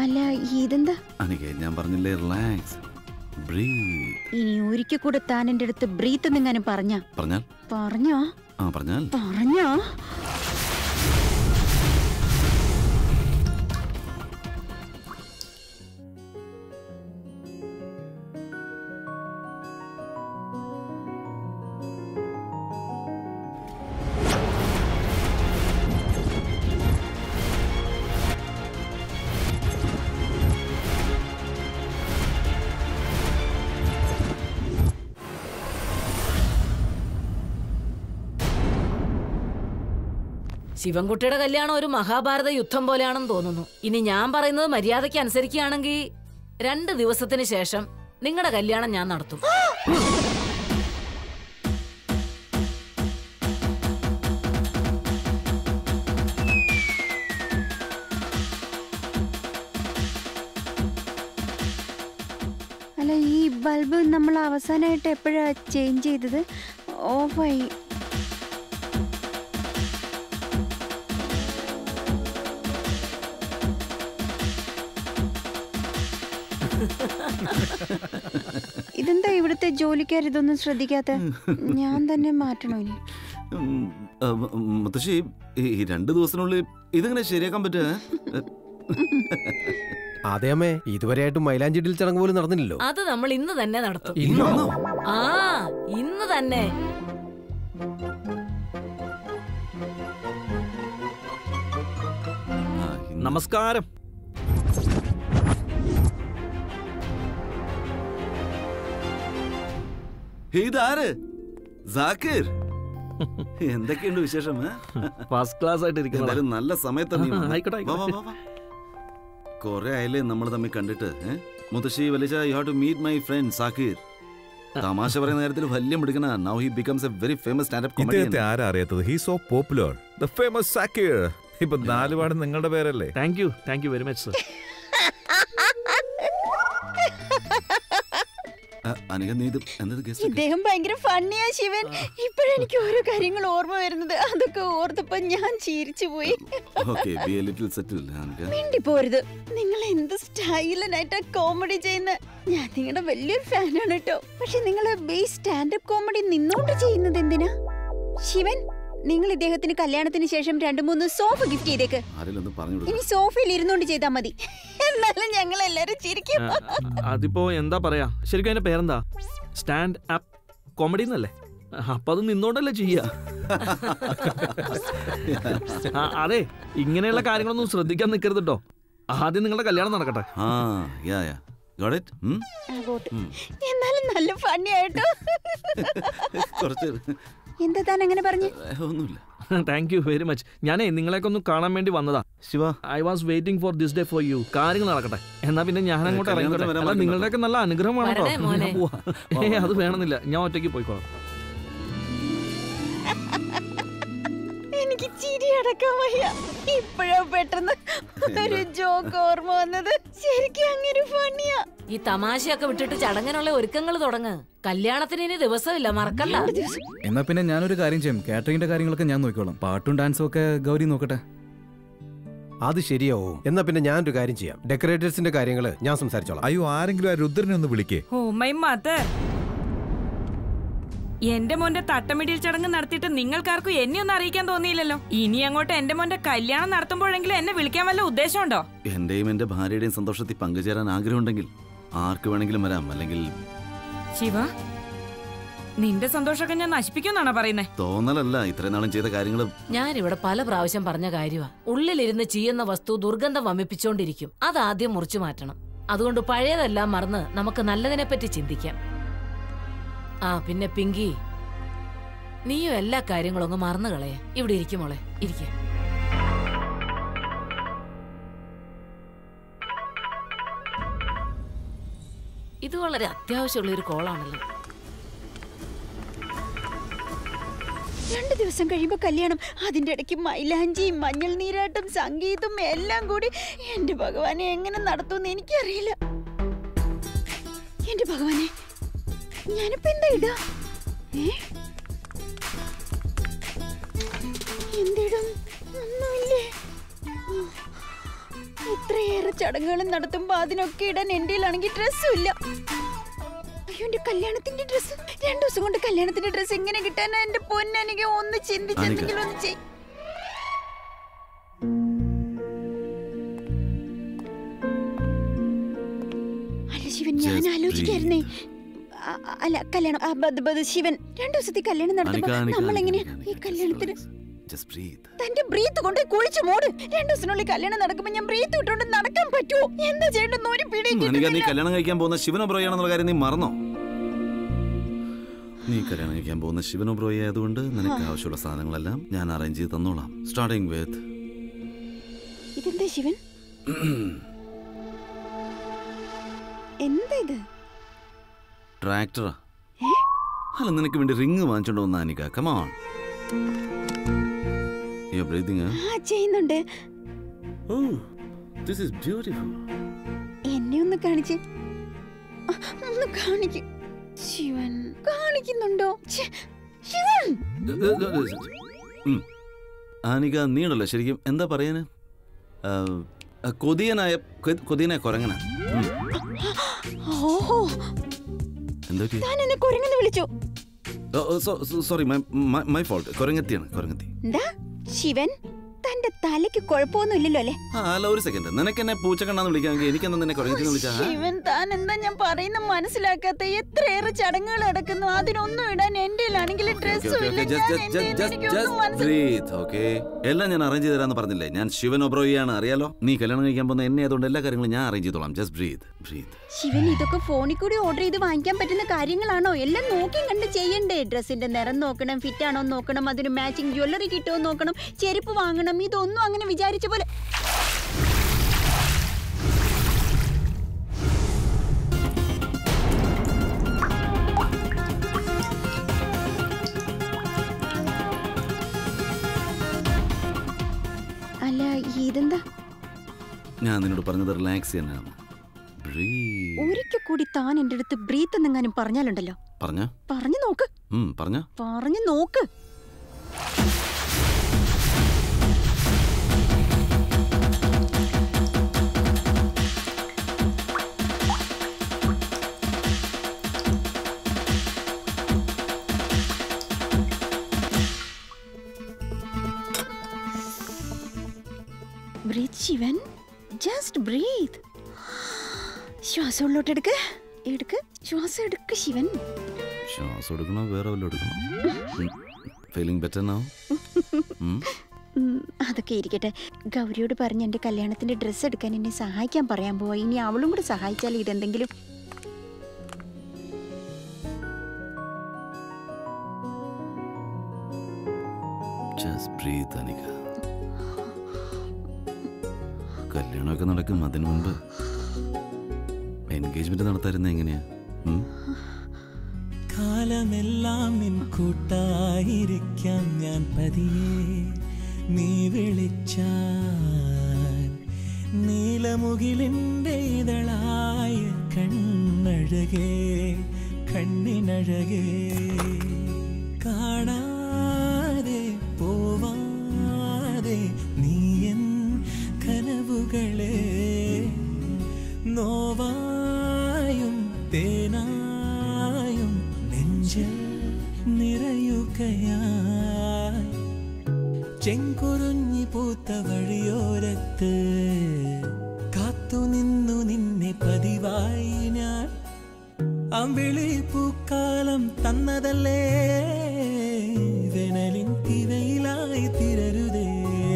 അല്ല ഇതെന്താ അനികെ ഞാൻ പറഞ്ഞില്ലേ റിലാക്സ് ബ്രീത്ത് ഇനി ഒരിക്കൽ കൂടെ താൻ എന്റെ അടുത്ത് ബ്രീത്ത് എന്നെങ്ങാനും പറഞ്ഞ പറഞ്ഞാൽ പറഞ്ഞോ ആ പറഞ്ഞാൽ പറഞ്ഞോ ശിവൻകുട്ടിയുടെ കല്യാണം ഒരു മഹാഭാരത യുദ്ധം പോലെയാണെന്ന് തോന്നുന്നു ഇനി ഞാൻ പറയുന്നത് മര്യാദയ്ക്ക് അനുസരിക്കുകയാണെങ്കിൽ രണ്ട് ദിവസത്തിന് ശേഷം നിങ്ങളുടെ കല്യാണം ഞാൻ നടത്തും അല്ല ഈ ബൾബ് നമ്മൾ അവസാനമായിട്ട് എപ്പോഴാ ചേഞ്ച് ചെയ്തത് ഓഫായി ഇതെന്താ ഇവിടുത്തെ ജോലിക്കാർ ഇതൊന്നും ശ്രദ്ധിക്കാത്ത ഞാൻ തന്നെ മാറ്റണോ ഇനി ഉം, ആ, ഉം, മുത്തശ്ശി ഈ ഈ രണ്ട് ദിവസത്തിനുള്ളിൽ ഇതെങ്ങനെ ശരിയാക്കാൻ പറ്റുക അതെ അമ്മേ ഇതുവരെയായിട്ട് മൈലാഞ്ചിടിൽ ചടങ്ങ് പോലും നടന്നില്ലല്ലോ അത് നമ്മൾ ഇന്ന് തന്നെ നടത്തും ഇന്നോ ആ ഇന്ന് തന്നെ നമസ്കാരം ഇതാര് സാക്കിർ എന്തൊക്കെയുണ്ട് വിശേഷം ഏ? ഫസ്റ്റ് ക്ലാസ് ആയിട്ട് ഇരിക്കുന്നത് എന്തായാലും നല്ല സമയത്ത് നീ വന്നത്. ആയിക്കോട്ടെ, വാ, വാ, ആയിക്കോട്ടെ. വാ, വാ. കൊറേ ആയില്ലേ നമ്മൾ തമ്മിൽ കണ്ടിട്ട് ഏ? മുത്തശ്ശി വലിച്ച you have to meet my friend Zakir തമാശ പറയുന്ന കാര്യത്തിൽ വലിയ മിടുക്കന now he becomes a very famous standup ഇദ്ദേഹത്തെ കോമഡിയൻ ആരാ അറിയാത്തത് he so popular the famous Zakir ഇപ്പൊ നാല് പാട് നിങ്ങളുടെ പേരല്ലേ thank you thank you very much sir Anika നീ ഇത് എന്നത് ഗസ്റ്റ് ഇദ്ദേഹം ഭയങ്കര ഫണ്ണിയാ ശിവൻ ഇപ്പോഴെനിക്ക് ഓരോ കാര്യങ്ങൾ ഓർമ്മ വരുന്നത് അതൊക്കെ ഓർത്തപ്പോ ഞാൻ ചിരിച്ചു പോയി okay be a little settle Anika മിണ്ടി പോരുത് നിങ്ങൾ എന്ത് സ്റ്റൈലനായിട്ടാ കോമഡി ചെയ്യുന്ന ഞാൻ നിങ്ങളുടെ വലിയൊരു ഫാനാണ് കേട്ടോ പക്ഷെ നിങ്ങൾ ബേസ് സ്റ്റാൻഡപ്പ് കോമഡി നിന്നോണ്ട് ചെയ്യുന്നത് എന്തിനാ ശിവൻ നിങ്ങൾ ഇദ്ദേഹത്തിന് കല്യാണത്തിന് ശേഷം രണ്ടു മൂന്ന് സോഫ ഗിഫ്റ്റ് ചെയ്തേക്ക് ആരെങ്കിലും ഒന്ന് പറഞ്ഞു ഇനി കൊടുക്കും സോഫയിൽ ഇരുന്നോണ്ട് ചെയ്താൽ മതി എന്നാലും ഞങ്ങൾ എല്ലാരും ചിരിക്കും അതിപ്പോ എന്താ പറയാ ശരിക്കും അതിന്റെ പേരെന്താ സ്റ്റാൻഡ് അപ്പ് കോമഡി എന്നല്ലേ അപ്പൊ അത് നിന്നോണ്ടല്ലേ ചെയ്യ അതെ ഇങ്ങനെയുള്ള കാര്യങ്ങളൊന്നും ശ്രദ്ധിക്കാൻ നിൽക്കരുത് കേട്ടോ ആദ്യം നിങ്ങളുടെ കല്യാണം നടക്കട്ടെ ആ യാ യാ ഗോട്ട് ഇറ്റ് അങ്ങോട്ട്. എന്നാലും നല്ല ഫണ്ണി ആയിട്ടോ കുറച്ച് എന്താ താൻ അങ്ങനെ പറഞ്ഞു ഏ, ഒന്നുമില്ല താങ്ക് യു വെരി മച്ച് ഞാനേ നിങ്ങളെയൊക്കെ ഒന്ന് കാണാൻ വേണ്ടി വന്നതാ Shiva I was waiting for this day for you കാര്യങ്ങൾ നടക്കട്ടെ എന്നാ പിന്നെ ഞാൻ അങ്ങോട്ട് കല്യാണത്തിന് ഇറങ്ങിക്കോട്ടെ വരാൻ അല്ല പാടില്ല. നിങ്ങളുടെയൊക്കെ നല്ല അനുഗ്രഹം വേണം വരണേ കേട്ടോ. മോനെ. ഞാൻ പോവാ. ഏയ് അത് വേണമെന്നില്ല ഞാൻ ഒറ്റയ്ക്ക് പോയിക്കോളാം എനിക്ക് ചിരി അടക്കാൻ വയ്യ ഇപ്പോഴാ പെട്ടെന്ന് ഒരു ജോക്ക് ഓർമ്മ വന്നത് ശരിക്കും അങ്ങനെ ഫണ്ണിയാ ഈ തമാശയൊക്കെ വിട്ടിട്ട് ചടങ്ങിനുള്ള ഒരുക്കങ്ങൾ തുടങ്ങ് കല്യാണത്തിന് ഇനി ദിവസമില്ല മറക്കല്ല എന്നാ പിന്നെ ഞാനൊരു കാര്യം ചെയ്യും കാറ്ററിംഗിന്റെ കാര്യങ്ങളൊക്കെ ഞാൻ നോക്കിക്കോളാം പാട്ടും ഡാൻസും ഒക്കെ ഗൗരി നോക്കട്ടെ അത് ശരിയാവും എന്നാ പിന്നെ ഞാനൊരു കാര്യം ചെയ്യാം ഡെക്കറേറ്റേഴ്സിന്റെ കാര്യങ്ങൾ ഞാൻ സംസാരിച്ചോളാം അയ്യോ ആരെങ്കിലും ആ രുദ്രനെ ഒന്ന് വിളിക്കേ ഓ മൈ മദർ എന്റെ മോന്റെ തട്ടമിടിയിൽ ചടങ്ങ് നടത്തിയിട്ട് നിങ്ങൾക്കാർക്കും എന്നെ ഒന്നും അറിയിക്കാൻ തോന്നിയില്ലല്ലോ ഇനി അങ്ങോട്ട് എന്റെ മോന്റെ കല്യാണം നടത്തുമ്പോഴെങ്കിലും എന്നെ വിളിക്കാൻ വല്ല ഉദ്ദേശമുണ്ടോ എന്റെയും എന്റെ ഭാര്യയുടെയും സന്തോഷത്തിൽ പങ്കുചേരാൻ ആഗ്രഹമുണ്ടെങ്കിൽ ആർക്ക് വേണമെങ്കിലും വരാം അല്ലെങ്കിൽ ശിവ നിന്റെ സന്തോഷമൊക്കെ ഞാൻ നശിപ്പിക്കുമെന്നാണോ പറയുന്നേ തോന്നലല്ല ഇത്രയും നാളും ചെയ്ത കാര്യങ്ങൾ ഞാനിവിടെ പല പ്രാവശ്യം പറഞ്ഞ കാര്യമാ ഉള്ളിലിരുന്ന് ചെയ്യുന്ന വസ്തു ദുർഗന്ധം വമിപ്പിച്ചോണ്ടിരിക്കും അതാദ്യം മുറിച്ചു മാറ്റണം അതുകൊണ്ട് പഴയതെല്ലാം മറന്ന് നമുക്ക് നല്ലതിനെ പറ്റി ചിന്തിക്കാം ആ പിന്നെ പിങ്കി നീയും എല്ലാ കാര്യങ്ങളും അങ്ങ് മറന്നു കളയ ഇവിടെ ഇരിക്കും മോളെ ഇരിക്കേ ഇത് വളരെ അത്യാവശ്യമുള്ള ഒരു കോളാണല്ലോ രണ്ടു ദിവസം കഴിയുമ്പോ കല്യാണം അതിന്റെ ഇടയ്ക്ക് മൈലാഞ്ചി മഞ്ഞൾ നീരാട്ടം സംഗീതം എല്ലാം കൂടി എന്റെ ഭഗവാനെ എങ്ങനെ നടത്തുമെന്ന് എനിക്കറിയില്ല എന്റെ ഭഗവാനെ ഞാനിപ്പോ എന്താ ഇടാ ഏ? എന്തിടും ഒന്നുമില്ലേ ഓ, ഇത്രയേറെ ചടങ്ങുകളും നടത്തുമ്പോ അതിനൊക്കെ ഇടാൻ എന്റെ ആണെങ്കിൽ ഡ്രസ്സും ഇല്ല അയ്യോ എന്റെ കല്യാണത്തിന്റെ ഡ്രസ്സ് രണ്ടു ദിവസം കൊണ്ട് കല്യാണത്തിന്റെ ഡ്രസ്സ് എങ്ങനെ കിട്ടാനാ എന്റെ പൊന്നെനിക്ക് ഒന്ന് ചിന്തിച്ചെന്തെങ്കിലും ഒന്ന് ചെയ് അല്ല ശിവൻ ഞാൻ Just ആലോചിക്കായിരുന്നേ അ- അ- അല്ല കല്യാണം ആ, ബത് ബത് ശിവൻ രണ്ടു ദിവസത്തെ കല്യാണം നടത്തുമ്പോ അനിക, അനിക, നമ്മൾ അനിക, എങ്ങനെയാ അനിക, ഈ അനിക, കല്യാണത്തിന് just relax. Just breathe. തന്റെ ബ്രീത്ത് കൊണ്ട് കുഴിച്ചു മൂട് രണ്ടു ദിവസത്തിനുള്ളിൽ കല്യാണം നടക്കുമ്പോ ഞാൻ ബ്രീത്ത് ഇട്ടുകൊണ്ട് നടക്കാൻ പറ്റുമോ എന്താ ചെയ്യേണ്ടെന്ന് ഒരു പിടിയും അനിക നീ കിട്ടുന്നില്ല. കല്യാണം കഴിക്കാൻ പോകുന്ന ശിവനോ ബ്രോയാണെന്നുള്ള കാര്യം നീ മറന്നോ നീ കല്യാണം കഴിക്കാൻ പോകുന്ന ശിവനോ ബ്രോയി ആയതുകൊണ്ട് നിനക്ക് ആവശ്യമുള്ള സാധനങ്ങളെല്ലാം ഞാൻ അറേഞ്ച് ചെയ്ത് തന്നോളാം സ്റ്റാർട്ടിങ് വിത്ത് ഇതെന്താ ശിവൻ എന്താ ഇത് ട്രാക്ടറാ ഏ? അല്ല നിനക്ക് വേണ്ടി റിങ് വാങ്ങിച്ചോണ്ട് വന്ന അനിക കമാൺ യു ബ്രീതിങ് ആ ചെയ്യുന്നുണ്ട് ഓ ദിസ് ഈസ് ബ്യൂട്ടിഫുൾ എന്നെ ഒന്ന് കാണിച്ച് ആ, ഒന്ന് കാണിക്ക് ശിവൻ കാണിക്കുന്നുണ്ടോ ഛെ, ശിവൻ ആനിക നീണ്ടല്ലോ ശരിക്കും എന്താ പറയാന് ആ, ആ, കൊതിയനായ കൊ- കൊതിയനായ കൊരങ്ങന ഓഹോ എന്താ പറ്റി? താൻ എന്നെ കുരങ്ങെന്ന് വിളിച്ചു ഓ, ഓ, so- so- sorry my my- my fault കൊരങ്ങത്തിയാണ് കൊരങ്ങത്തി എന്താ ശിവൻ തന്റെ തലയ്ക്ക് കുഴപ്പമൊന്നും ഇല്ലല്ലോ അല്ലേ ആ അല്ല ഒരു സെക്കൻഡ് നിനക്ക് എന്നെ പൂച്ചക്കണ്ണാന്ന് വിളിക്കാമെങ്കിൽ എനിക്കെന്താ നിന്നെ കൊരങ്ങത്തി വിളിച്ചാ ആ? ശിവൻ താൻ എന്താ ഞാൻ പറയുന്ന മനസ്സിലാക്കാത്ത എത്രയേറെ ചടങ്ങുകൾ നടക്കുന്നു അതിനൊന്നും ഇടാൻ എന്റെ ആണെങ്കിൽ Okay, ഡ്രസ്സും okay, ഇല്ല okay, just- ഞാൻ just- just- എന്ത് just- എനിക്കൊന്നും just മനസ്സിലാ- breathe, okay? എല്ലാം ഞാൻ അറേഞ്ച് ചെയ്ത് തരാന്ന് പറഞ്ഞില്ലേ ഞാൻ ശിവൻ ഒബ്രോയിയാണ് അറിയാലോ നീ കല്യാണം കഴിക്കാൻ പോകുന്ന എന്നെ അതുകൊണ്ട് എല്ലാ കാര്യങ്ങളും ഞാൻ അറേഞ്ച് ചെയ്തോളാം ജസ്റ്റ് ബ്രീത്ത് ബ്രീത്ത് ശിവൻ ഇതൊക്കെ ഫോണിൽ കൂടി ഓർഡർ ചെയ്ത് വാങ്ങിക്കാൻ പറ്റുന്ന കാര്യങ്ങളാണോ എല്ലാം നോക്കി കണ്ട് ചെയ്യണ്ടേ ഡ്രസ്സിന്റെ നിറം നോക്കണം ഫിറ്റ് ആണോ എന്ന് നോക്കണം അതിന് മാച്ചിങ് ജ്വല്ലറി കിട്ടുമോ എന്ന് നോക്കണം ചെരുപ്പ് വാങ്ങണം ഇതൊന്നും അങ്ങനെ വിചാരിച്ച പോലെ അല്ല ഇതെന്താ ഞാൻ നിന്നോട് പറഞ്ഞത് റിലാക്സ് ചെയ്യാനാണ് ബ്രീത്ത് ഒരിക്കൽ കൂടി താൻ എൻ്റെ അടുത്ത് ബ്രീത്ത് എന്നെങ്ങാനും പറഞ്ഞാലുണ്ടല്ലോ പറഞ്ഞ പറഞ്ഞു നോക്ക് പറഞ്ഞ പറഞ്ഞു നോക്ക് ബ്രീത്ത് ശിവൻ ജസ്റ്റ് ബ്രീത്ത് ശ്വാസം ഉള്ളോട്ട് എടുക്ക് എടുക്ക് ശ്വാസം എടുക്ക് ശിവൻ ശ്വാസം എടുക്കണോ വേറെ വല്ലതും എടുക്കണോ ഫീലിംഗ് ബെറ്റർ നോ ഉം, അതൊക്കെ ഇരിക്കട്ടെ ഗൗരിയോട് പറഞ്ഞ് എൻ്റെ കല്യാണത്തിന്റെ ഡ്രസ്സ് എടുക്കാൻ എന്നെ സഹായിക്കാൻ പറയാൻ പോവാ ഇനി അവളും കൂടെ സഹായിച്ചാൽ ഇതെന്തെങ്കിലും ജസ്റ്റ് ബ്രീത്ത് അനിക കല്യാണമൊക്കെ നടക്കും അതിനു മുൻപ് എൻഗേജ്മെന്റ് നടത്തായിരുന്ന എങ്ങനെയാ ഉം? കാലമെല്ലാം നിൻ കൂട്ടായിരിക്കാം ഞാൻ പതിയെ നീ വിളിച്ചാൽ നീലമുകിലിൻ്റെ ഇതളായ കണ്ണഴകേ കണ്ണിനഴകേ കാണാതെ പോവാതെ നീ എൻ കനവുകളെ നോവായും തേനായും നെഞ്ചിൽ നിറയുകയായി ചെങ്കുറുഞ്ഞി പൂത്ത വഴിയോരത്ത് കാത്തു നിന്നു നിന്നെ പതിവായി ഞാൻ അമ്പിളി പൂക്കാലം തന്നതല്ലേ വെനലിൻ തിരയിലായി തിരരുതേ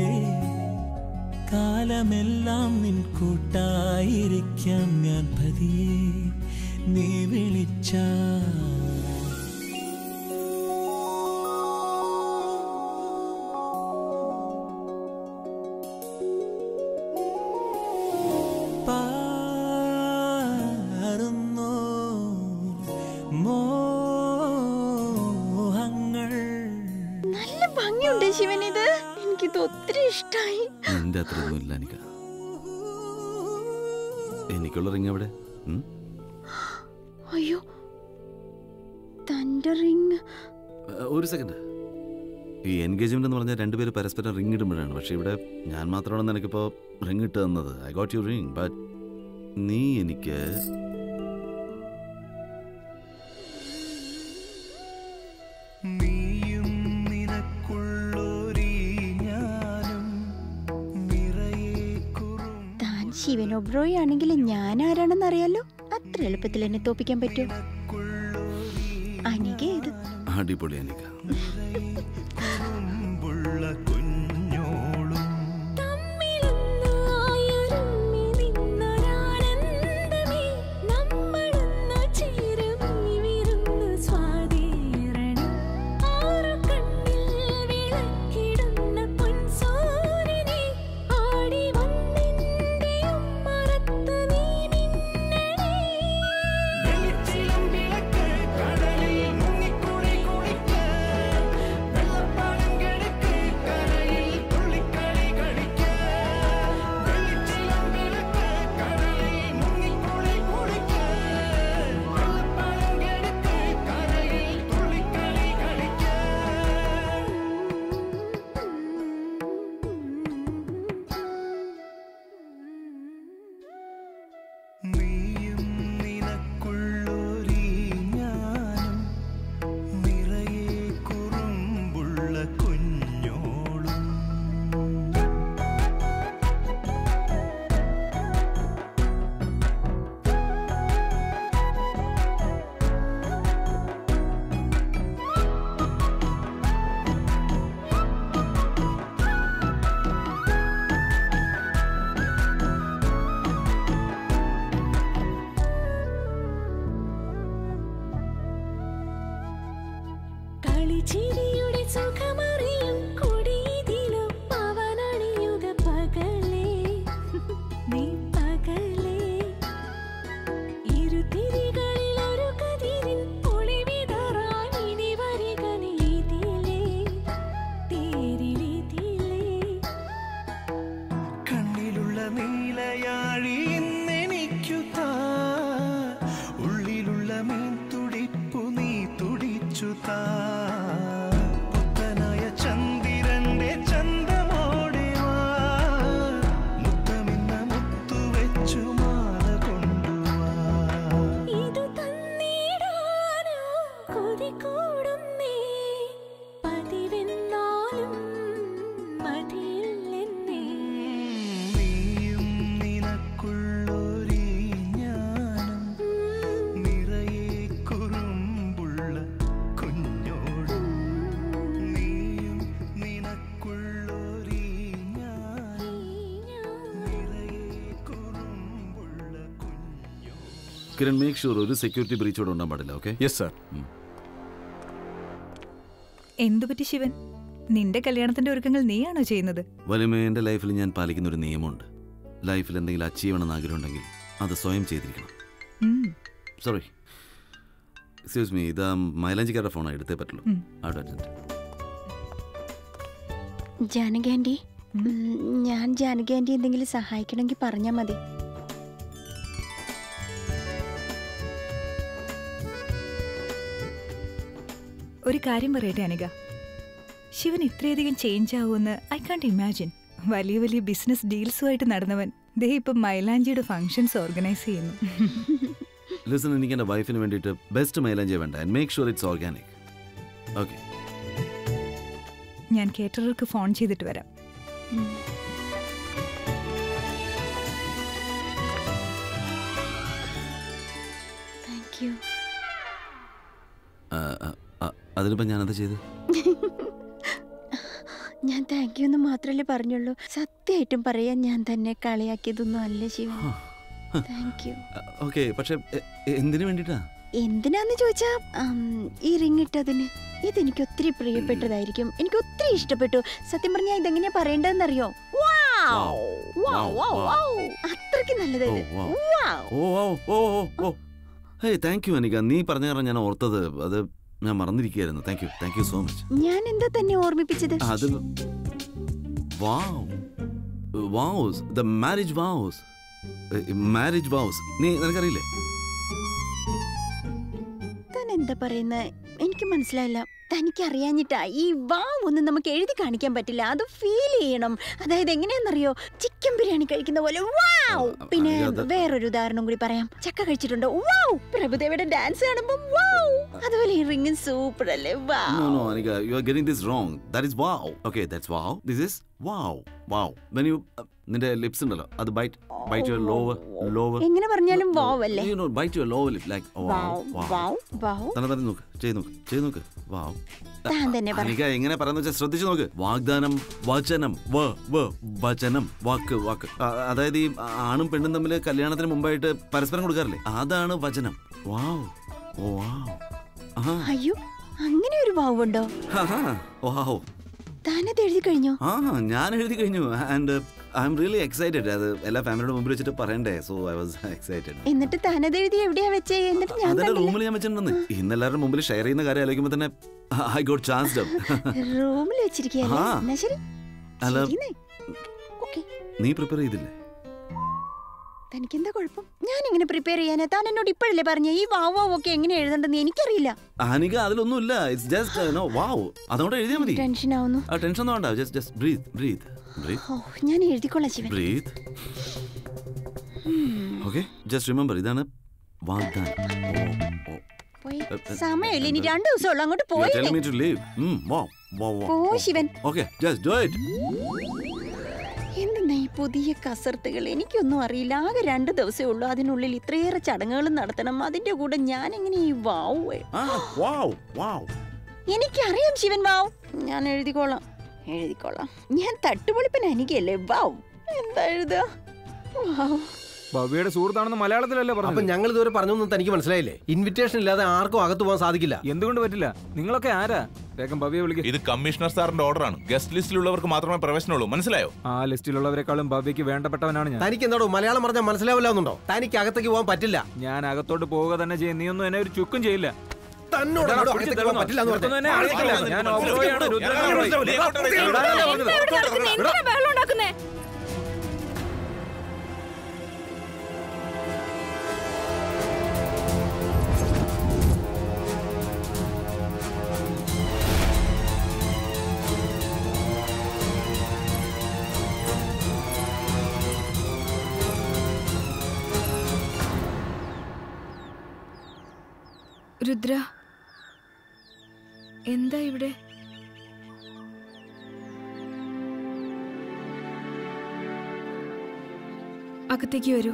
കാലമെല്ലാം നിൻ കൂട്ടായിരിക്കാം ഞാൻ പതിയെ നീ വിളിച്ച പാറുന്നോ മോഹങ്ങൾ നല്ല ഭംഗിയുണ്ട് ശിവൻ ഇത് എനിക്കിത് ഒത്തിരി ഇഷ്ടായി നിന്റെ അത്രയൊന്നും ഇല്ല അനിക എനിക്കുള്ള റിങ് എവിടെ ഉം? അയ്യോ തന്റെ റിങ് ഏ, ഒരു സെക്കൻഡ് ഈ എൻഗേജ്മെന്റ് എന്ന് പറഞ്ഞാൽ രണ്ടുപേര് പരസ്പരം റിംഗ് ഇടുമ്പോഴാണ് പക്ഷെ ഇവിടെ ഞാൻ മാത്രമാണ് നിനക്കിപ്പോൾ റിംഗ് ഇട്ട് തന്നത് I got you ring but നീ എനിക്ക് നീയും നിനക്കുള്ളൊരീ ഞാനും നിറയെ കുറും താൻ ശിവൻ ഒബ്രോയി ആണെങ്കിൽ ഞാൻ ആരാണെന്ന് അറിയാലോ അത്ര എളുപ്പത്തിൽ എന്നെ തോപ്പിക്കാൻ പറ്റുമോ അനിക ഇത് അടിപൊളി എനിക്ക് കുറുമ്പുള്ള കുഞ്ഞോളും വെളിച്ചിലും വിളക്ക് കടലിൽ മുങ്ങിക്കുളി കുളിക്ക് വെള്ളപ്പാടം കിടക്ക് കരയിൽ തുള്ളിക്കളി കളിക്ക് വെളിച്ചിലും വിളക്ക് കടലിൽ മുങ്ങിക്കുളി കുളിക്ക് വെള്ളപ്പാടം കിടക്ക് കരയിൽ തുള്ളിക്കളി കളിക്ക് നീയും നിനക്കുള്ളൊരീ ഞാനും നിറയെ കുറുമ്പുള്ള കുഞ്ഞോളും കളിച്ചിരിയുടെ സുഖമറിയും കൊടിയതിലും അവനണിയുക പകലേ നീ പകലേ ഇരുതിരികളിൽ ഒരു കതിരിൽ ഒളിവിതറാൻ ഇനി വരിക നീ ഇതിലേ തേരിലിതിലേ കണ്ണിലുള്ള നീലയാഴി ഇന്നെനിക്കു താ ഉള്ളിലുള്ള മീൻ തുടിപ്പു നീ തുടിച്ചു താ പുത്തനായ ചന്ദ്രന്റെ ചന്തമോടെ വാ മുത്തമിന്ന മുത്തു വെച്ചു മാല കൊണ്ടുവാ ഇതു തന്നിടാനോ കൊതി കൂടുന്നേ പതിവെന്നാലും മതിയില്ലെന്നേ നീയും നിനക്കുള്ളൊരീ ഞാനും നിറയെ കുറുമ്പുള്ള കുഞ്ഞോടും നീയും നിനക്കുള്ളൊരീ ഞാനും നിറയെ കുറുമ്പുള്ള കുഞ്ഞോടും കിരൺ മേക്ക് ഷുവർ ഒരു സെക്യൂരിറ്റി ബ്രീച്ച് ഇവിടെ ഉണ്ടാൻ പാടില്ല ഓക്കെ യെസ് സർ എന്തുപറ്റി ശിവൻ നിന്റെ കല്യാണത്തിന്റെ ഒരുക്കങ്ങൾ നീയാണോ ചെയ്യുന്നത് വലിയ എൻ്റെ ലൈഫിൽ ഞാൻ പാലിക്കുന്ന ഒരു നിയമമുണ്ട് ലൈഫിൽ എന്തെങ്കിലും അച്ചീവ് ചെയ്യണമെന്ന് ആഗ്രഹം ഉണ്ടെങ്കിൽ അത് സ്വയം ചെയ്തിരിക്കണം ഉം. സോറി എക്സ്ക്യൂസ് മീ ഇത് മൈലാഞ്ചിക്കാരുടെ ഫോണാണ് എടുത്തേ പറ്റുള്ളൂ ഉം. അവിടെ അറ്റൻഡ് ജാനകി ആൻറ്റി ഉം, ഞാൻ ജാനകി ആൻറ്റി എന്തെങ്കിലും സഹായിക്കണമെങ്കിൽ പറഞ്ഞാൽ മതി ഒരു കാര്യം പറയട്ടെ അനിക ശിവൻ ഇത്രയധികം ചേഞ്ച് ആവുമെന്ന് ഐ കാണ്ട് ഇമാജിൻ വലിയ വലിയ ബിസിനസ് ഡീൽസുമായിട്ട് നടന്നവൻ ദേ ഇപ്പം മൈലാഞ്ചിയുടെ ഫംഗ്ഷൻസ് ഓർഗനൈസ് ചെയ്യുന്നു ലിസൺ എനിക്ക് എൻ്റെ വൈഫിന് വേണ്ടിയിട്ട് ബെസ്റ്റ് മൈലാഞ്ചി വേണ്ട and make sure it's organic okay ഞാൻ കേറ്ററർക്ക് ഫോൺ ചെയ്തിട്ട് വരാം താങ്ക് യു അതിനിപ്പോൾ ഞാനത് ചെയ്ത് ഞാൻ താങ്ക് യു എന്ന് മാത്രമല്ലേ പറഞ്ഞുള്ളൂ സത്യമായിട്ടും പറയാൻ ഞാൻ തന്നെ കളിയാക്കിയതൊന്നും അല്ല ശിവൻ താങ്ക് യു ഓക്കെ പക്ഷെ എ- എ- എന്തിനു വേണ്ടിയിട്ടാ എന്തിനാന്ന് ചോദിച്ചാ ഉം, ഈ റിങ് ഇട്ടതിന് ഇതെനിക്ക് ഒത്തിരി പ്രിയപ്പെട്ടതായിരിക്കും എനിക്ക് ഒത്തിരി ഇഷ്ടപ്പെട്ടു സത്യം പറഞ്ഞാൽ ഇതെങ്ങനെയാ പറയേണ്ടതെന്നറിയോ Wow! Wow, wow, wow. അത്രയ്ക്ക് നല്ലത് ഓ ഇത്. വാ Wow. ഓ ഓ ഓ ഓ ഓ ഹേ താങ്ക് യു അനിക നീ പറഞ്ഞ കാരണം ഞാൻ ഓർത്തത് അത് ഞാൻ മറന്നിരിക്കുകയായിരുന്നു thank you thank you so much ഞാൻ എന്താ തന്നെ ഓർമ്മിപ്പിച്ചത് അത് vow vows the marriage vows marriage vows നീ നിനക്കറിയില്ലേ താൻ എന്താ പറയുന്നത് എനിക്ക് എനിക്ക് മനസ്സിലായില്ല തനിക്ക് അറിയാഞ്ഞിട്ടാ ഈ വാവ് ഒന്നും നമുക്ക് എഴുതി കാണിക്കാൻ പറ്റില്ല അത് ഫീൽ ചെയ്യണം അതായത് എങ്ങനെയാണെന്നറിയോ ചിക്കൻ ബിരിയാണി കഴിക്കുന്ന പോലെ വാവ് പിന്നെ അത് വേറൊരു ഉദാഹരണം കൂടി പറയാം ചക്ക കഴിച്ചിട്ടുണ്ടോ വാവ് പ്രഭുദേവയുടെ ഡാൻസ് കാണുമ്പോ വാവ് അതുപോലെ ഈ റിംഗും സൂപ്പർ അല്ലേ No, vow no, Anika, you are getting this wrong. That is wow. Okay, that's wow. This is wow. Wow. When you uh, നിന്റെ ലിപ്സ് ഉണ്ടല്ലോ അത് bite bite your lower lower എങ്ങനെ പറഞ്ഞാലും വാവ് അല്ലേ you know bite your lower lip like vow vow vow തന്നെ തന്നെ നോക്ക് ചെയ്ത് നോക്ക് ചെയ്ത് നോക്ക് വാവ് താൻ തന്നെ പറ അനിക എങ്ങനെ പറയുന്ന വെച്ചാൽ ശ്രദ്ധിച്ചു നോക്ക് വാഗ്ദാനം വചനം വ വ വചനം വാക്ക് വാക്ക് ആ, അതായത് ഈ ആണും പെണ്ണും തമ്മിൽ കല്യാണത്തിന് മുമ്പായിട്ട് പരസ്പരം കൊടുക്കാറില്ലേ അതാണ് വചനം വാവ് ഓ വാവ് ആഹാ അയ്യോ അങ്ങനെ ഒരു വാവ് ഉണ്ടോ ആഹാ. വാവ് താനത് എഴുതി കഴിഞ്ഞോ ആ ഞാൻ എഴുതി കഴിഞ്ഞു and I'm really excited അത് എല്ലാ ഫാമിലിയുടെ മുമ്പിൽ വെച്ചിട്ട് പറയണ്ടേ സോ ഐ വാസ് എക്സൈറ്റഡ് എന്നിട്ട് താനത് എഴുതി എവിടെയാ വെച്ചേ എന്നിട്ട് ഞാൻ അതെന്റെ കണ്ടില്ല റൂമിൽ ഞാൻ വെച്ചിട്ടുണ്ടെന്ന് ഇന്ന് എല്ലാവരുടെ മുമ്പിൽ ഷെയർ ചെയ്യുന്ന കാര്യം ആലോചിക്കുമ്പോൾ തന്നെ ഐ ഗോട്ട് ചാൻസ് റൂമിൽ വെച്ചിരിക്കുകയല്ലേ ആ. എന്നാ ശരി അല്ല ശരിയെന്നേ. ഓക്കേ നീ പ്രിപ്പയർ ചെയ്തില്ലേ തനിക്കെന്താ കുഴപ്പം ഞാൻ ഇങ്ങനെ പ്രിപ്പയർ ചെയ്യാനാ താൻ എന്നോട് ഇപ്പോഴല്ലേ പറഞ്ഞ ഈ വാവോ ഒക്കെ എങ്ങനെ എഴുതണ്ടെന്ന് എനിക്കറിയില്ല അനിക അതിലൊന്നുമില്ല ഇറ്റ്സ് ജസ്റ്റ് നോ വാവ് അതുകൊണ്ട് എഴുതിയാൽ മതി ടെൻഷൻ ആവുന്നു ആ ടെൻഷൻ ഒന്നും വേണ്ട just just breathe breathe breathe ഓ ഞാൻ എഴുതിക്കൊള്ളാം Shivan breathe okay just remember ഇതാണ് വാഗ്ദാനം ഓ, ഓ. പോയി എ, എ, സമയമില്ല ഇനി രണ്ടു ദിവസം ഉള്ളു അങ്ങോട്ട് You are telling പോയി me to leave. Mm, wow, wow, wow. പോ Shivan Okay, just do it. എന്തെന്നാ ഈ പുതിയ കസർത്തുകൾ എനിക്കൊന്നും അറിയില്ല ആകെ രണ്ട് ദിവസമേ ഉള്ളൂ അതിനുള്ളിൽ ഇത്രയേറെ ചടങ്ങുകൾ നടത്തണം അതിന്റെ കൂടെ ഞാൻ എങ്ങനെ ഈ വാവ് Ah, wow, wow. എനിക്കറിയാം ശിവൻ വാവ് ഞാൻ എഴുതിക്കോളാം എഴുതിക്കോളാം ഞാൻ തട്ടുപൊളിപ്പൻ അനികയല്ലേ വാവ് എന്താ എഴുതുക വാവ് ഭവ്യയുടെ സുഹൃത്താണെന്ന് മലയാളത്തിലല്ലേ അപ്പൊ പറഞ്ഞു ഞങ്ങൾ ഇതുവരെ പറഞ്ഞൊന്നും തനിക്ക് മനസ്സിലായില്ലേ ഇൻവിറ്റേഷൻ ഇല്ലാതെ ആർക്കും അകത്ത് പോകാൻ സാധിക്കില്ല എന്തുകൊണ്ട് പറ്റില്ല നിങ്ങളൊക്കെ ആരാ വേഗം ഭവ്യ വിളിക്ക് ഇത് കമ്മീഷണർ സാറിന്റെ ഓർഡറാണ് ഗസ്റ്റ് ലിസ്റ്റിലുള്ളവർക്ക് മാത്രമേ പ്രവേശനമുള്ളൂ മനസ്സിലായോ ആ ലിസ്റ്റിലുള്ളവരെക്കാളും ഭവ്യക്ക് വേണ്ടപ്പെട്ടവനാണ് ഞാൻ തനിക്ക് എന്താടോ മലയാളം പറഞ്ഞാൽ മനസ്സിലാവില്ല എന്നുണ്ടോ തനിക്ക് അകത്തേക്ക് പോകാൻ പറ്റില്ല ഞാൻ അകത്തോട്ട് പോവുക തന്നെ ചെയ്യും നീ ഒന്നും എന്നെ ഒരു ചുക്കും ചെയ്യില്ല തന്നോട് ഇതാ, ആണോ പിടിച്ച് അകത്തേക്ക് പോകാൻ തള്ളുന്നോ? പറ്റില്ല എന്ന് പറഞ്ഞത്? ഇതൊന്നും എന്നെ അറിയിക്കില്ല. ഞാൻ ഓബ്രോയാണ്, രുദ്രനാണ് പോയി. ഇവിടാനല്ലേ പറഞ്ഞത്? രുദ്ര എന്താ ഇവിടെ അകത്തേക്ക് വരൂ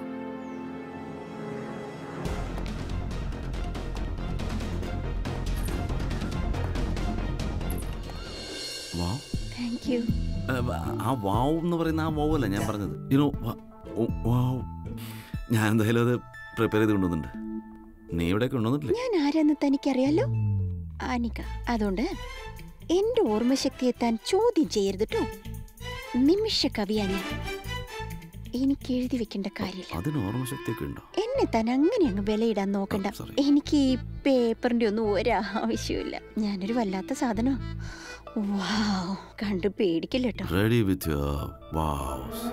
Wow. താങ്ക് യു Uh, ആ വാവ് എന്ന് പറയുന്ന ആ വാവ് അല്ല ഞാൻ പറഞ്ഞത് യുനോ വാവ് ഞാൻ എന്തായാലും അത് പ്രിപ്പയർ ചെയ്ത് കൊണ്ടുവന്നിട്ടുണ്ട് നീ ഇവിടെ കൊണ്ടുവന്നിട്ടില്ലേ ഞാൻ ആരാന്ന് തനിക്കറിയാലോ അനിക അതുകൊണ്ട് എന്റെ ഓർമ്മശക്തി എത്താൻ ചോദ്യം ചെയ്യരുത് കേട്ടോ നിമിഷ കവിയാ ഞാൻ എനിക്ക് എഴുതി വെക്കേണ്ട കാര്യമില്ല അതിന് ഓർമ്മശക്തിയൊക്കെ ഉണ്ടോ എന്നെ താൻ അങ്ങനെ അങ്ങ് വിലയിടാൻ നോക്കണ്ട Oh, sorry. എനിക്ക് ഈ പേപ്പറിന്റെ ഒന്നും ഒരാവശ്യമില്ല ഞാനൊരു വല്ലാത്ത സാധനം വാവ് കണ്ട് പേടിക്കില്ല കേട്ടോ റെഡി വിത്ത് യുവർ വാവ്സ്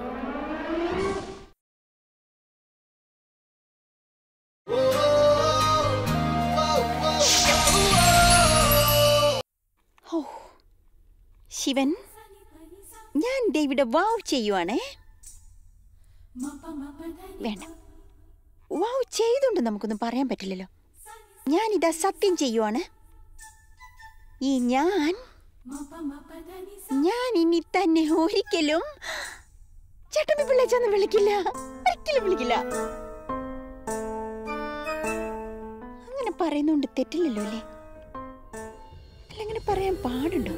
ഓ ശിവൻ ഞാൻ ദേ ഇവിടെ വാവ് ചെയ്യുവാണേ വേണ്ട വാവ് ചെയ്തുകൊണ്ട് നമുക്കൊന്നും പറയാൻ പറ്റില്ലല്ലോ ഞാനിതാ സത്യം ചെയ്യുവാണ് ഈ ഞാൻ ഞാൻ ഇനി തന്നെ ഒരിക്കലും ചേട്ടൻ പിള്ളേച്ചൊന്ന് വിളിക്കില്ല ഒരിക്കലും വിളിക്കില്ല അങ്ങനെ പറയുന്നോണ്ട് തെറ്റില്ലല്ലോ അല്ലേ അല്ല അങ്ങനെ പറയാൻ പാടുണ്ടോ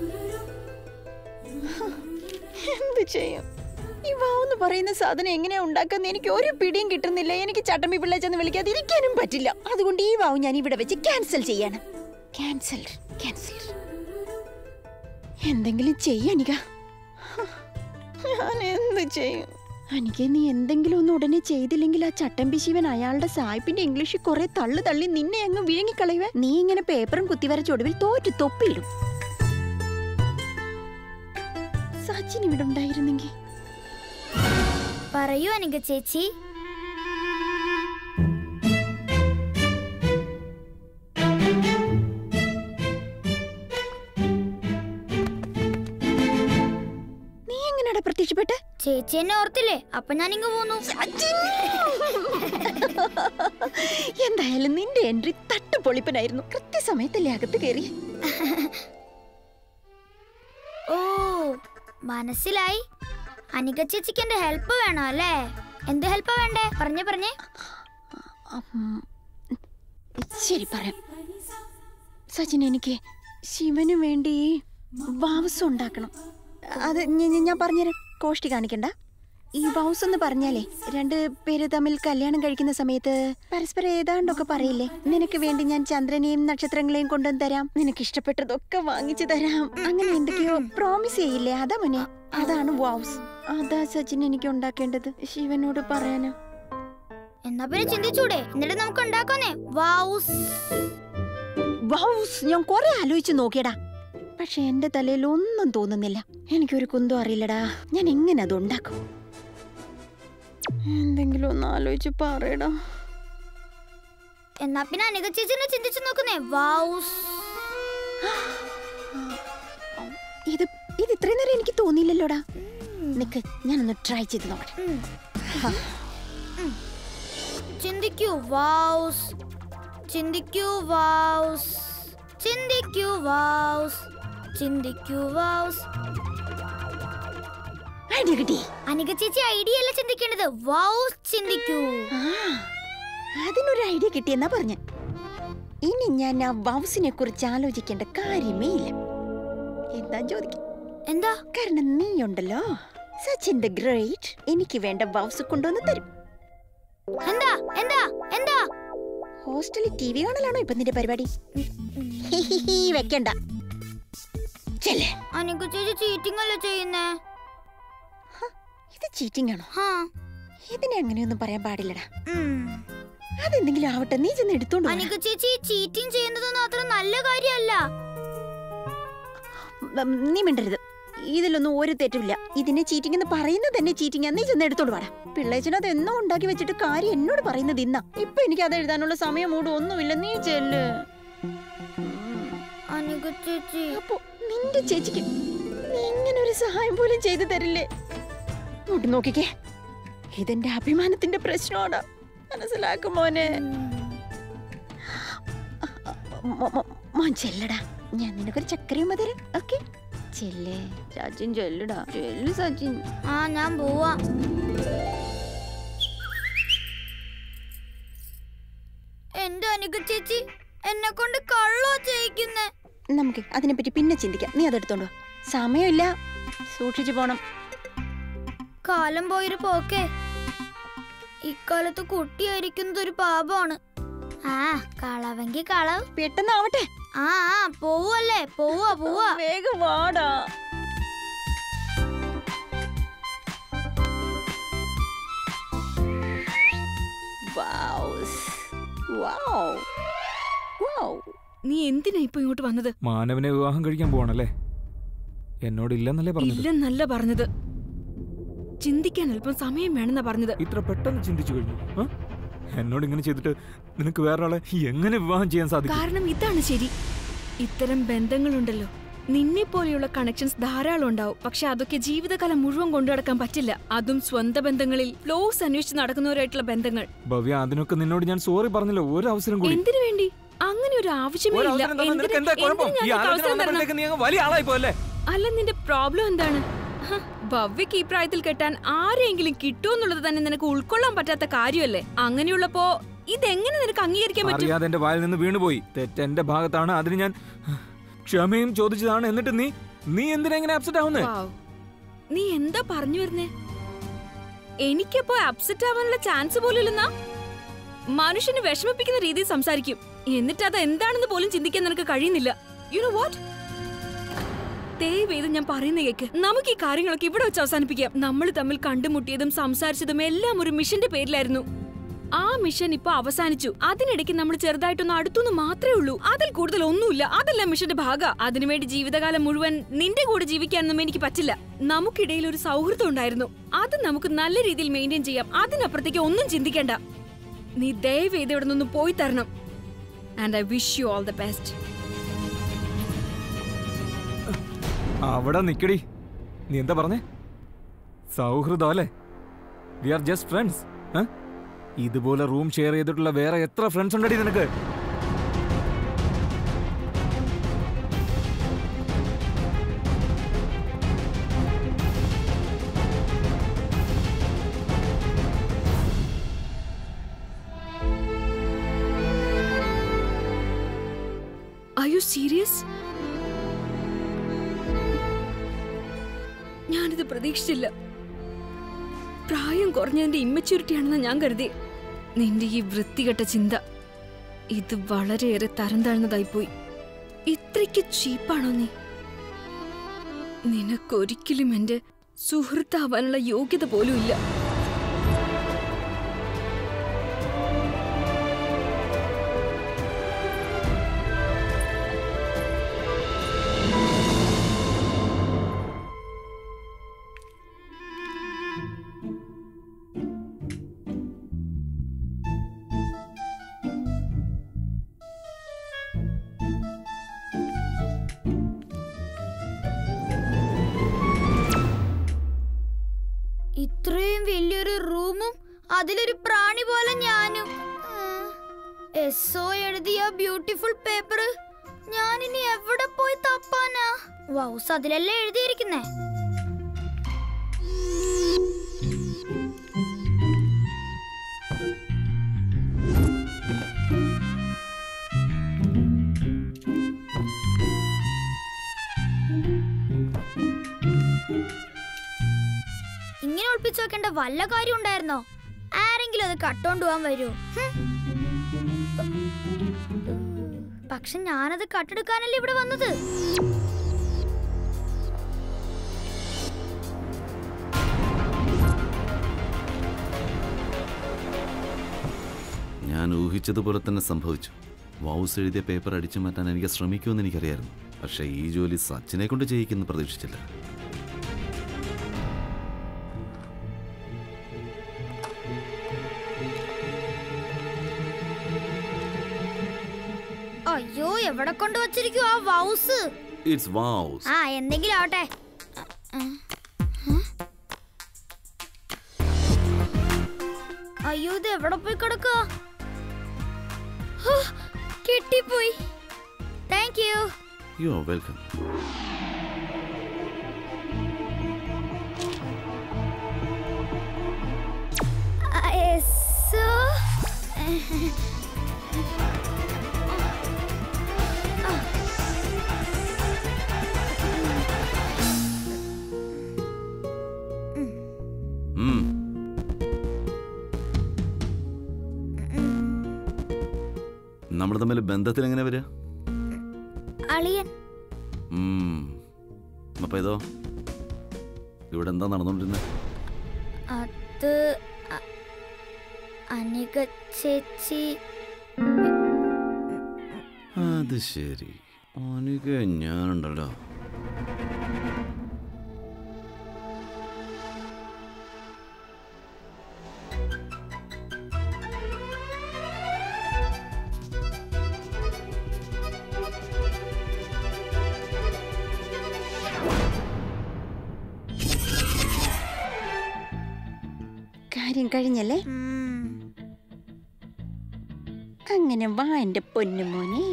എന്ത് ചെയ്യും ഈ വാവെന്ന് പറയുന്ന സാധനം എങ്ങനെയാ ഉണ്ടാക്കുന്ന എനിക്ക് ഒരു പിടിയും കിട്ടുന്നില്ല എനിക്ക് ചട്ടമ്പി പിള്ളേച്ചെന്ന് വിളിക്കാതെ ഇരിക്കാനും പറ്റില്ല അതുകൊണ്ട് ഈ വാവ് ഞാൻ ഇവിടെ വെച്ച് ക്യാൻസൽ ചെയ്യാണ് ക്യാൻസൽ ക്യാൻസൽ എന്തെങ്കിലും ചെയ്യാനിക ഞാൻ എന്ത് ചെയ്യും എനിക്ക് നീ എന്തെങ്കിലും ഒന്ന് ഉടനെ ചെയ്തില്ലെങ്കിൽ ആ ചട്ടമ്പി ശിവൻ അയാളുടെ സായിപ്പിന്റെ ഇംഗ്ലീഷിൽ കുറെ തള്ളു തള്ളി നിന്നെ അങ്ങ് വിഴുങ്ങിക്കളയുവേ നീ ഇങ്ങനെ പേപ്പറും കുത്തിവരച്ച ഒടുവിൽ തോറ്റു തൊപ്പിയിടും സച്ചിൻ ഇവിടെ ഉണ്ടായിരുന്നെങ്കിൽ പറയൂ അനിക ചേച്ചി എപ്പോഴാണ് പ്രത്യക്ഷപ്പെട്ട് ചേച്ചി എന്നെ ഓർത്തില്ലേ അപ്പൊ ഞാൻ ഇങ്ങ് പോന്നു എന്തായാലും നിന്റെ എൻട്രി തട്ടുപൊളിപ്പനായിരുന്നു കൃത്യസമയത്തല്ലേ അകത്ത് കയറി ഓ മനസ്സിലായി അനിക ചേച്ചിക്ക് എന്റെ ഹെൽപ്പ് വേണോ അല്ലേ എന്ത് ഹെൽപ്പാ വേണ്ടേ പറഞ്ഞേ പറഞ്ഞേ ഉം, ശരി പറയാം സച്ചിൻ എനിക്ക് ശിവന് വേണ്ടി വാവസം ഉണ്ടാക്കണം അത് ഞ- ഞ- ഞാൻ പറഞ്ഞുതരാം കോഷ്ടി കാണിക്കണ്ട ഈ വൗസ് എന്ന് പറഞ്ഞാലേ രണ്ട് പേര് തമ്മിൽ കല്യാണം കഴിക്കുന്ന സമയത്ത് പരസ്പരം ഏതാണ്ടൊക്കെ പറയില്ലേ നിനക്ക് വേണ്ടി ഞാൻ ചന്ദ്രനെയും നക്ഷത്രങ്ങളെയും കൊണ്ടുവന്ന് തരാം നിനക്ക് ഇഷ്ടപ്പെട്ടതൊക്കെ വാങ്ങിച്ചു തരാം അങ്ങനെ എന്തൊക്കെയോ പ്രോമിസ് ചെയ്യില്ലേ അതാ മോനെ അതാണ് വൗസ് അതാ സച്ചിൻ എനിക്ക് ഉണ്ടാക്കേണ്ടത് ശിവനോട് പറയാനാ എന്നാ പിന്നെ ചിന്തിച്ചൂടെ എന്നിട്ട് നമുക്ക് ഉണ്ടാക്കാനേ വൗസ് വൗസ് ഞാൻ കുറെ ആലോചിച്ച് നോക്കിയടാ പക്ഷെ എന്റെ തലയിൽ ഒന്നും തോന്നുന്നില്ല എനിക്കൊരു കുന്തം അറിയില്ലടാ ഞാൻ എങ്ങനെ അത് ഉണ്ടാക്കും എന്തെങ്കിലും ഒന്ന് ആലോചിച്ച് പറയടാ എന്നാ പിന്നെ അനിക ചേച്ചിനെ ചിന്തിച്ചു നോക്കുന്നേ വൗസ് ഇത് ഇത് ഇത്രയും നേരം എനിക്ക് തോന്നിയില്ലല്ലോടാ നിക്ക് ഞാനൊന്ന് ട്രൈ ചെയ്ത് നോക്കട്ടെ ഹാ. ചിന്തിക്കൂ വൗസ് ചിന്തിക്കൂ വൗസ് ചിന്തിക്കൂ വൗസ് ചിന്തിക്കൂ വൗസ് ഐഡിയ കിട്ടി അനിക ചേച്ചി ഐഡിയ അല്ല ചിന്തിക്കേണ്ടത് വൗസ് ചിന്തിക്കൂ അതിനൊരു ഐഡിയ കിട്ടിയെന്നാ പറഞ്ഞ ഇനി ഞാൻ ആ വൗസിനെ കുറിച്ച് ആലോചിക്കേണ്ട കാര്യമേ ഇല്ല എന്താ ചോദിക്കാം എന്താ കാരണം നീ ഉണ്ടല്ലോ സച്ചിൻ ദ ഗ്രേറ്റ് എനിക്ക് വേണ്ട വൗസ് കൊണ്ടുവന്ന് തരും എന്താ എന്താ എന്താ ഹോസ്റ്റലിൽ ടി വി കാണലാണോ ഇപ്പൊ നിന്റെ പരിപാടി ഹിഹിഹി, വെക്കണ്ട ചെല്ലേ അനിക ചേച്ചി ചീറ്റിംഗ് അല്ലേ ചെയ്യുന്നേ ഇത് ചീറ്റിംഗ് ആണോ ഹാ ഇതിനെ അങ്ങനെയൊന്നും പറയാൻ പാടില്ലടാ ഉം. അതെന്തെങ്കിലും ആവട്ടെ നീ ചെന്ന് എടുത്തോണ്ട് വാ. അനിക ചേച്ചി ചീറ്റിംഗ് ചെയ്യുന്നതൊന്നും അത്ര നല്ല കാര്യമല്ല ഉം, നീ മിണ്ടരുത് ഇതിലൊന്നും ഒരു തെറ്റുമില്ല ഇതിനെ ചീറ്റിംഗ് എന്ന് പറയുന്നത് തന്നെ ചീറ്റിംഗ് നീ ചെന്ന് എടുത്തോണ്ട് വാടാ പിള്ളേച്ചൻ അത് എന്നോ ഉണ്ടാക്കി വെച്ചിട്ട് കാര്യം എന്നോട് പറയുന്നത് ഇന്നാ ഇപ്പൊ എനിക്ക് അത് എഴുതാനുള്ള സമയം മൂടും ഒന്നുമില്ല നീ ചെല്ല് അനിക ചേച്ചി അപ്പൊ നിന്റെ ചേച്ചിക്ക് നീ ഇങ്ങനെ ഒരു സഹായം പോലും ചെയ്തു തരില്ലേ ഇങ്ങോട്ട് നോക്കിക്കേ ഇതെന്റെ അഭിമാനത്തിന്റെ പ്രശ്നമാണ് മനസ്സിലാക്കും മോനെ മോ- മോ- മോൻ ചെല്ലടാ ഞാൻ നിനക്കൊരു ചക്കരയും തരാം ഓക്കെ ചെല്ലേ സച്ചിൻ ചെല്ലടാ ചെല്ലു സച്ചിൻ ആ ഞാൻ പോവാ എന്റെ അനിക ചേച്ചി എന്നെ കൊണ്ട് കള്ളോ ചെയ്യിക്കുന്നേ നമുക്ക് അതിനെപ്പറ്റി പിന്നെ ചിന്തിക്കാം നീ അതെടുത്തോണ്ട് വാ. സമയമില്ല സൂക്ഷിച്ചു പോണം കാലം പോയൊരു പോക്കേ ഇക്കാലത്ത് കുട്ടിയായിരിക്കുന്നത് ഒരു പാപമാണ് ആ കളവെങ്കി കളവ് പെട്ടെന്നാവട്ടെ ആ ആ പോവല്ലേ പോവാ പോവാ വേഗം വാടാ വൗസ്. വൗ. വൗ. നീ എന്തിനാ ഇപ്പൊ ഇങ്ങോട്ട് വന്നത് മാനവനെ വിവാഹം കഴിക്കാൻ പോവാണല്ലേ എന്നോട് ഇല്ലെന്നല്ലേ പറഞ്ഞത് ഇല്ലെന്നല്ല പറഞ്ഞത് ചിന്തിക്കാൻ അല്പം സമയം വേണമെന്നാ പറഞ്ഞത് ഇത്ര പെട്ടെന്ന് ചിന്തിച്ചു കഴിഞ്ഞു ആ? എന്നോട് ഇങ്ങനെ ചെയ്തിട്ട് നിനക്ക് വേറൊരാളെ എങ്ങനെ വിവാഹം ചെയ്യാൻ സാധിക്കും കാരണം ഇതാണ് ശരി ഇത്തരം ബന്ധങ്ങളുണ്ടല്ലോ നിന്നെ പോലെയുള്ള കണക്ഷൻസ് ധാരാളം ഉണ്ടാവും പക്ഷെ അതൊക്കെ ജീവിതകാലം മുഴുവൻ കൊണ്ടു നടക്കാൻ പറ്റില്ല അതും സ്വന്തം ബന്ധങ്ങളിൽ ഫ്ലോസ് അന്വേഷിച്ച് നടക്കുന്നവരായിട്ടുള്ള ബന്ധങ്ങൾ ഭവ്യ അതിനൊക്കെ നിന്നോട് ഞാൻ സോറി പറഞ്ഞല്ലോ ഒരു അവസരം കൂടി എന്തിനു വേണ്ടി അങ്ങനെ ഒരു ആവശ്യമേ ഒരു ഇല്ല അവസരം തന്നാൽ നിനക്ക് എന്താ എന്തിന് കുഴപ്പം എന്തിന് ഈ ഞാൻ നിനക്ക് ആലോചന അവസരം തരണം? വന്നപ്പോഴത്തേക്ക് നീ അങ്ങ് വലിയ ആളായി പോയല്ലേ അല്ല നിന്റെ പ്രോബ്ലം എന്താണ് ഹ, ഭവ്യക്ക് ഈ പ്രായത്തിൽ കെട്ടാൻ ആരെങ്കിലും കിട്ടുമെന്നുള്ളത് തന്നെ നിനക്ക് ഉൾക്കൊള്ളാൻ പറ്റാത്ത കാര്യമല്ലേ അങ്ങനെയുള്ളപ്പോ ഇതെങ്ങനെ നിനക്ക് അംഗീകരിക്കാൻ പറ്റും അറിയാതെ എന്റെ വായിൽ നിന്ന് വീണുപോയി തെറ്റ് എന്റെ ഭാഗത്താണ് അതിന് ഞാൻ ക്ഷമയും ചോദിച്ചതാണ് എന്നിട്ട് നീ നീ എന്തിനാ ഇങ്ങനെ അപ്സെറ്റ് ആവുന്നേ Wow. നീ എന്താ പറഞ്ഞു വരുന്നേ എനിക്കപ്പോ അപ്സെറ്റ് ആവാനുള്ള ചാൻസ് പോലും ഇല്ലെന്നാ മനുഷ്യനെ വിഷമിപ്പിക്കുന്ന രീതിയിൽ സംസാരിക്കും എന്നിട്ട് അത് എന്താണെന്ന് പോലും ചിന്തിക്കാൻ നിനക്ക് കഴിയുന്നില്ല യു നോ വാട്ട് ദയവേത് ഞാൻ പറയുന്ന കേക്ക് നമുക്ക് ഈ കാര്യങ്ങളൊക്കെ ഇവിടെ വെച്ച് അവസാനിപ്പിക്കാം നമ്മൾ തമ്മിൽ കണ്ടുമുട്ടിയതും സംസാരിച്ചതും എല്ലാം ഒരു മിഷന്റെ പേരിലായിരുന്നു ആ മിഷൻ ഇപ്പൊ അവസാനിച്ചു അതിനിടയ്ക്ക് നമ്മൾ ചെറുതായിട്ടൊന്ന് അടുത്തുനിന്ന് മാത്രമേ ഉള്ളൂ അതിൽ കൂടുതൽ ഒന്നുമില്ല അതെല്ലാം മിഷന്റെ ഭാഗ അതിനുവേണ്ടി ജീവിതകാലം മുഴുവൻ നിന്റെ കൂടെ ജീവിക്കാനൊന്നും എനിക്ക് പറ്റില്ല നമുക്കിടയിൽ ഒരു സൗഹൃദം ഉണ്ടായിരുന്നു അത് നമുക്ക് നല്ല രീതിയിൽ മെയിൻറ്റെയിൻ ചെയ്യാം അതിനപ്പുറത്തേക്ക് ഒന്നും ചിന്തിക്കേണ്ട നീ ദയവേത് ഇവിടെ നിന്നും പോയി തരണം and I wish you all the best അവിടെ നിക്കടി നീ എന്താ പറഞ്ഞേ സൗഹൃദം അല്ലേ വി ആർ ജസ്റ്റ് ഫ്രണ്ട്സ് ഇതുപോലെ റൂം ഷെയർ ചെയ്തിട്ടുള്ള വേറെ എത്ര ഫ്രണ്ട്സ് ഉണ്ടടി നിനക്ക് Are you serious? ഞാനിത് പ്രതീക്ഷിച്ചില്ല പ്രായം കുറഞ്ഞതിന്റെ ഇമ്മച്യൂരിറ്റി ആണെന്ന് ഞാൻ കരുതി നിന്റെ ഈ വൃത്തികെട്ട ചിന്ത ഇത് വളരെയേറെ തരം താഴ്ന്നതായിപ്പോയി ഇത്രയ്ക്ക് ചീപ്പാണോ നീ നിനക്കൊരിക്കലും എന്റെ സുഹൃത്താവാനുള്ള യോഗ്യത പോലും ഇല്ല ഇത്രയും വലിയൊരു റൂമും അതിലൊരു പ്രാണി പോലെ ഞാനും എസ് ഒ എഴുതിയ ബ്യൂട്ടിഫുൾ പേപ്പർ ഞാനിനി എവിടെ പോയി തപ്പാനാ വൗസ് അതിലല്ലേ എഴുതിയിരിക്കുന്നേ ഇങ്ങനെ ഒളിപ്പിച്ചു വെക്കേണ്ട വല്ല കാര്യം ഉണ്ടായിരുന്നോ ആരെങ്കിലും അത് കട്ടോണ്ട് പോവാൻ വരുമോ പക്ഷെ ഞാനത് കട്ടെടുക്കാനല്ലേ ഇവിടെ വന്നത് ഞാൻ ഊഹിച്ചതുപോലെ തന്നെ സംഭവിച്ചു വൗസ് എഴുതിയ പേപ്പർ അടിച്ചു മാറ്റാൻ എനിക്ക് ശ്രമിക്കുമെന്ന് എനിക്കറിയായിരുന്നു പക്ഷേ ഈ ജോലി സച്ചിനെ കൊണ്ട് ചെയ്യിക്കുമെന്ന് പ്രതീക്ഷിച്ചില്ല അയ്യോ എവിടെ കൊണ്ട് വച്ചിരിക്കും ആ വൗസ് ഇറ്റ്സ് വൗസ് ആ എന്തെങ്കിലും ആവട്ടെ അയ്യോ ഇത് എവിടെ പോയി കിടക്കുക കിട്ടിപ്പോയി thank you you are welcome yes ഉം. നമ്മൾ തമ്മിൽ ബന്ധത്തിൽ എങ്ങനെ വരിക അളിയൻ ഉം. അപ്പൊ ഇതോ ഇവിടെ എന്താ നടന്നുകൊണ്ടിരുന്നത് അത് അ- അനിക ചേച്ചി അത് ശരി അനിക ഞാനുണ്ടല്ലോ കാര്യം കഴിഞ്ഞല്ലേ അങ്ങനെ വാ എന്റെ പൊന്നുമോനെ